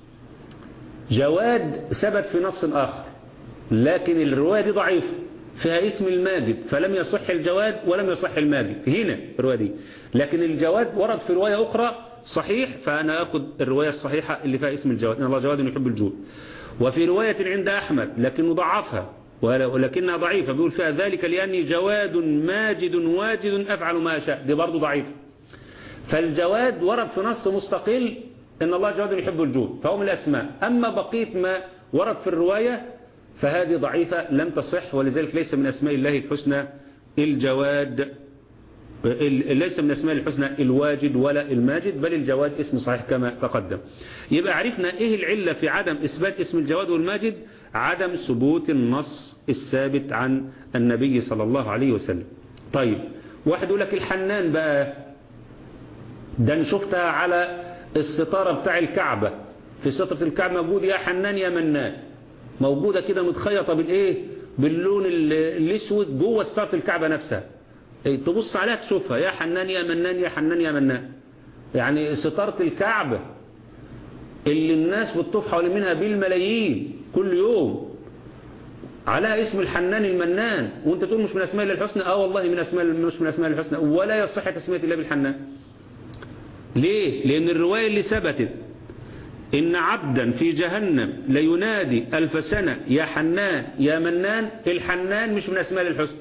جواد ثبت في نص آخر لكن الرواية دي ضعيفة فيها اسم الماجد فلم يصح الجواد ولم يصح الماجد هنا الرواية دي لكن الجواد ورد في رواية أخرى صحيح فأنا أخذ الرواية الصحيحة اللي فيها اسم الجواد إن الله جواد يحب الجود وفي رواية عند أحمد لكن ضعفها ولكنها ضعيفة بيقول فيها ذلك لأني جواد ماجد واجد أفعل ما أشاء دي برضو ضعيفة فالجواد ورد في نص مستقل إن الله جواد يحب الجود فهو من الأسماء أما بقية ما ورد في الرواية فهذه ضعيفة لم تصح ولذلك ليس من أسماء الله الحسنى الجواد ليس من أسماء الحسنى الواجد ولا الماجد بل الجواد اسم صحيح كما تقدم يبقى عرفنا إيه العلة في عدم إثبات اسم الجواد والماجد عدم ثبوت النص الثابت عن النبي صلى الله عليه وسلم طيب واحد يقول لك الحنان بقى ده شفتها على الستارة بتاع الكعبة في سترة الكعبة موجود يا حنان يا منان موجودة كده متخيطة بالايه باللون الاسود جوه ستارة الكعبة نفسها تبص عليها تشوفها يا حنان يا منان يا حنان يا منان يعني ستارة الكعبة اللي الناس بتطوف حوالين منها بالملايين كل يوم على اسم الحنان المنان وانت تقول مش من اسماء الله الحسنى اه والله من اسماء مش من اسماء الحسنى ولا يصح تسميه الله بالحنان ليه لان الروايه اللي ثبتت إن عبدا في جهنم لينادي ألف سنة يا حنان يا منان الحنان مش من أسماء الحسن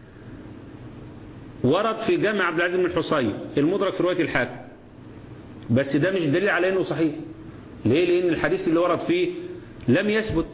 ورد في جامع عبد العزيز بن الحصين المدرك في رواية الحاكم بس ده مش دليل على أنه صحيح ليه لأن الحديث اللي ورد فيه لم يثبت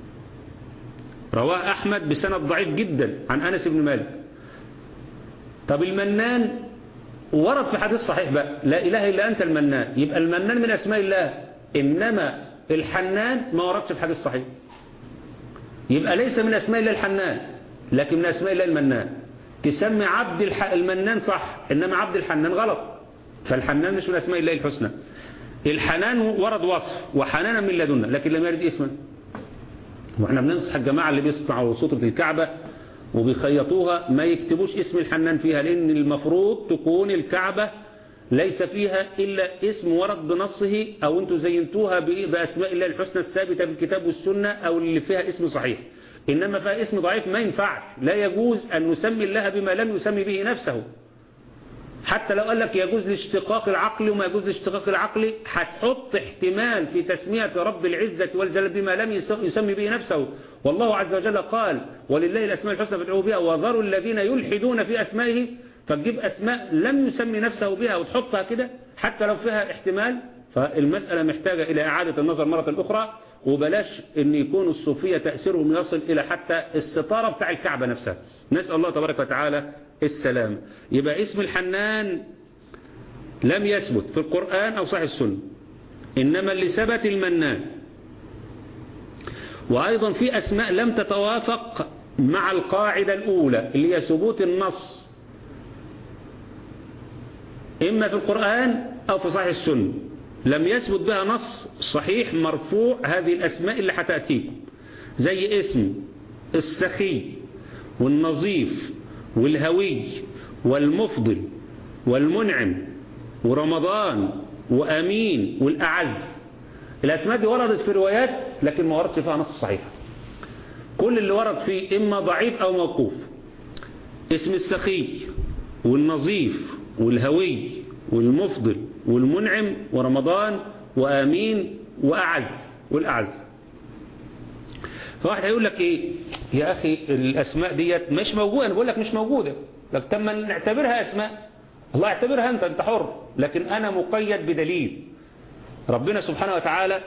رواه أحمد بسند ضعيف جدا عن أنس بن مالك طب المنان ورد في حديث صحيح بقى لا إله إلا أنت المنان يبقى المنان من أسماء الله إنما الحنان ما وردش في حديث صحيح يبقى ليس من أسماء الله الحنان لكن من أسماء الله المنان تسمي عبد الح... المنان صح إنما عبد الحنان غلط فالحنان مش من أسماء الله الحسنى الحنان ورد وصف وحنانا من لدنا لكن لم يرد اسما واحنا بننصح الجماعة اللي بيصنعوا سطرة الكعبة وبيخيطوها ما يكتبوش اسم الحنان فيها لأن المفروض تكون الكعبة ليس فيها إلا اسم ورد بنصه أو أنتم زينتوها بأسماء الله الحسنى الثابتة في الكتاب والسنة أو اللي فيها اسم صحيح إنما فيها اسم ضعيف ما ينفعش لا يجوز أن نسمي الله بما لم يسمي به نفسه حتى لو قال لك يجوز الاشتقاق العقلي وما يجوز الاشتقاق العقلي هتحط احتمال في تسمية رب العزة والجلال بما لم يسمي به نفسه والله عز وجل قال ولله الأسماء الحسنى فادعوه بها وذروا الذين يلحدون في أسمائه فتجيب أسماء لم يسمي نفسه بها وتحطها كده حتى لو فيها احتمال فالمسألة محتاجة إلى إعادة النظر مرة أخرى وبلاش ان يكون الصوفية تأثيرهم يصل إلى حتى الستارة بتاع الكعبة نفسها نسأل الله تبارك وتعالى السلام يبقى اسم الحنان لم يثبت في القرآن أو صحيح السنة إنما اللي ثبت المنان وأيضا في أسماء لم تتوافق مع القاعدة الأولى اللي هي ثبوت النص إما في القرآن أو في صحيح السنة لم يثبت بها نص صحيح مرفوع هذه الأسماء اللي هتأتيكم زي اسم السخي والنظيف والهوي والمفضل والمنعم ورمضان وأمين والأعز الأسماء دي وردت في روايات لكن ما وردش فيها نص صحيح كل اللي ورد فيه إما ضعيف أو موقوف اسم السخي والنظيف والهوي والمفضل والمنعم ورمضان وآمين وأعز والأعز فواحد هيقول لك ايه يا اخي الاسماء ديت مش موجوده انا بقول لك مش موجوده لك تم نعتبرها اسماء الله اعتبرها انت انت حر لكن انا مقيد بدليل ربنا سبحانه وتعالى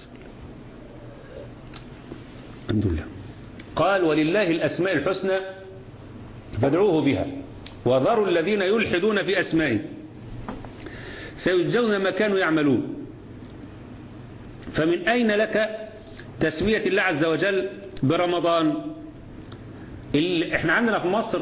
الحمد لله قال ولله الاسماء الحسنى فادعوه بها وذروا الذين يلحدون في اسمائه سيجزون ما كانوا يعملون فمن اين لك تسمية الله عز وجل برمضان اللي احنا عندنا في مصر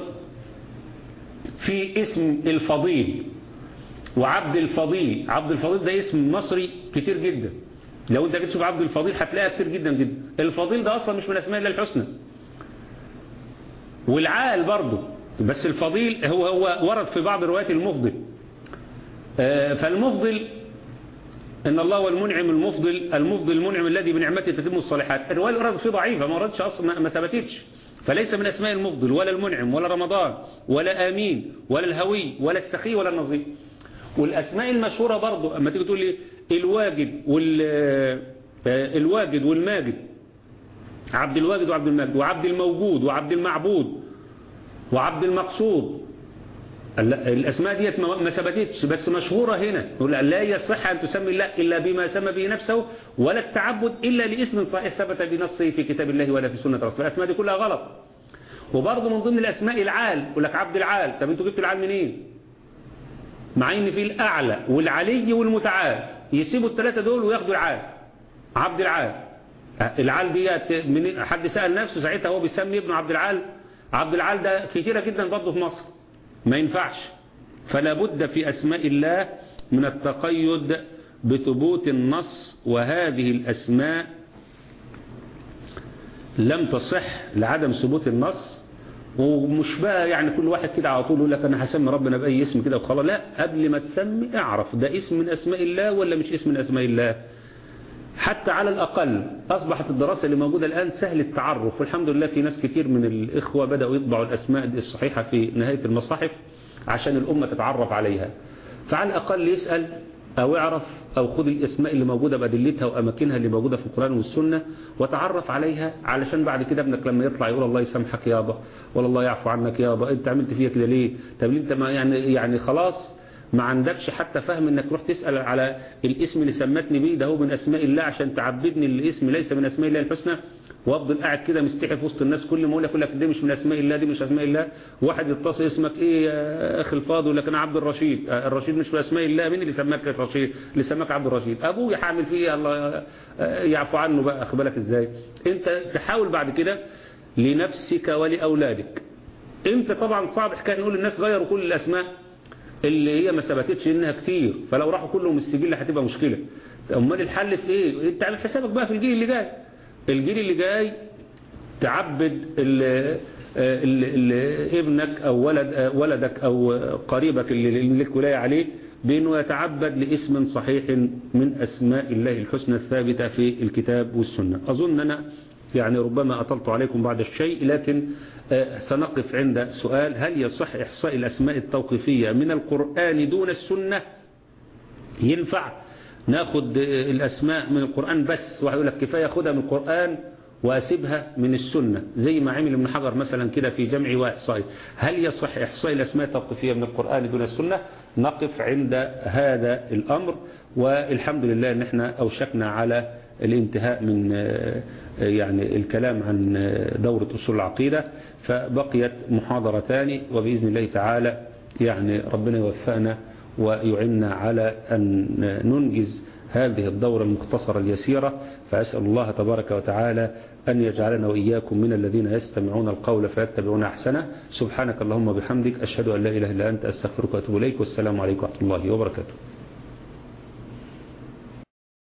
في اسم الفضيل وعبد الفضيل عبد الفضيل ده اسم مصري كتير جدا لو انت بتشوف عبد الفضيل هتلاقيها كتير جدا جدا الفضيل ده اصلا مش من اسماء الله الحسنى والعال برضه بس الفضيل هو هو ورد في بعض روايات المفضل فالمفضل إن الله هو المنعم المفضل المفضل المنعم الذي بنعمته تتم الصالحات الرواية اللي فيه ضعيفة ما وردش أصلا ما ثبتتش فليس من أسماء المفضل ولا المنعم ولا رمضان ولا آمين ولا الهوي ولا السخي ولا النظيف والأسماء المشهورة برضو أما تيجي تقول لي الواجد وال الواجد والماجد عبد الواجد وعبد الماجد وعبد الموجود وعبد المعبود وعبد المقصود الأسماء ديت ما ثبتتش بس مشهورة هنا لا يصح أن تسمي الله إلا بما سمى به نفسه ولا التعبد إلا لاسم صحيح ثبت بنصه في كتاب الله ولا في سنة رسول الأسماء دي كلها غلط وبرضه من ضمن الأسماء العال يقول لك عبد العال طب انتوا جبتوا العال منين مع ان في الأعلى والعلي والمتعال يسيبوا الثلاثة دول وياخدوا العال عبد العال العال ديت من حد سأل نفسه ساعتها هو بيسمي ابنه عبد العال عبد العال ده كتيرة جدا برضه في مصر ما ينفعش فلا بد في أسماء الله من التقيد بثبوت النص وهذه الأسماء لم تصح لعدم ثبوت النص ومش بقى يعني كل واحد كده على طول يقول لك أنا هسمي ربنا بأي اسم كده وخلاص لا قبل ما تسمي اعرف ده اسم من أسماء الله ولا مش اسم من أسماء الله حتى على الأقل أصبحت الدراسة اللي موجودة الآن سهل التعرف والحمد لله في ناس كتير من الإخوة بدأوا يطبعوا الأسماء الصحيحة في نهاية المصاحف عشان الأمة تتعرف عليها فعلى الأقل يسأل أو اعرف أو خذ الأسماء اللي موجودة بأدلتها وأماكنها اللي موجودة في القرآن والسنة وتعرف عليها علشان بعد كده ابنك لما يطلع يقول الله يسامحك يابا ولا الله يعفو عنك يابا انت عملت فيها كده ليه طب انت ما يعني يعني خلاص ما عندكش حتى فهم انك تروح تسأل على الاسم اللي سمتني بيه ده هو من اسماء الله عشان تعبدني الاسم ليس من اسماء الله الحسنى وافضل قاعد كده مستحي في وسط الناس كل ما اقول لك لك دي مش من اسماء الله دي مش اسماء الله واحد يتصل اسمك ايه يا اخي الفاضل يقول لك انا عبد الرشيد الرشيد مش من اسماء الله مين اللي سماك الرشيد اللي سماك عبد الرشيد ابويا حامل فيه ايه الله يعفو عنه بقى اخد بالك ازاي انت تحاول بعد كده لنفسك ولاولادك انت طبعا صعب حكايه نقول الناس غيروا كل الاسماء اللي هي ما ثبتتش انها كتير فلو راحوا كلهم السجل هتبقى مشكله امال الحل في ايه انت عامل حسابك بقى في الجيل اللي جاي الجيل اللي جاي تعبد ال ال ال ابنك او ولد ولدك او قريبك اللي لك ولايه عليه بانه يتعبد لاسم صحيح من اسماء الله الحسنى الثابته في الكتاب والسنه اظن انا يعني ربما أطلت عليكم بعد الشيء لكن سنقف عند سؤال هل يصح إحصاء الأسماء التوقيفية من القرآن دون السنة ينفع ناخد الأسماء من القرآن بس واحد يقول لك كفاية خدها من القرآن وأسيبها من السنة زي ما عمل ابن حجر مثلا كده في جمع وإحصائي هل يصح إحصاء الأسماء التوقيفية من القرآن دون السنة نقف عند هذا الأمر والحمد لله ان احنا أوشكنا على الانتهاء من يعني الكلام عن دورة أصول العقيدة فبقيت محاضرتان وبإذن الله تعالى يعني ربنا يوفقنا ويعنا على أن ننجز هذه الدورة المختصرة اليسيرة فأسأل الله تبارك وتعالى أن يجعلنا وإياكم من الذين يستمعون القول فيتبعون أحسنه سبحانك اللهم بحمدك أشهد أن لا إله إلا أنت أستغفرك وأتوب إليك والسلام عليكم ورحمة الله وبركاته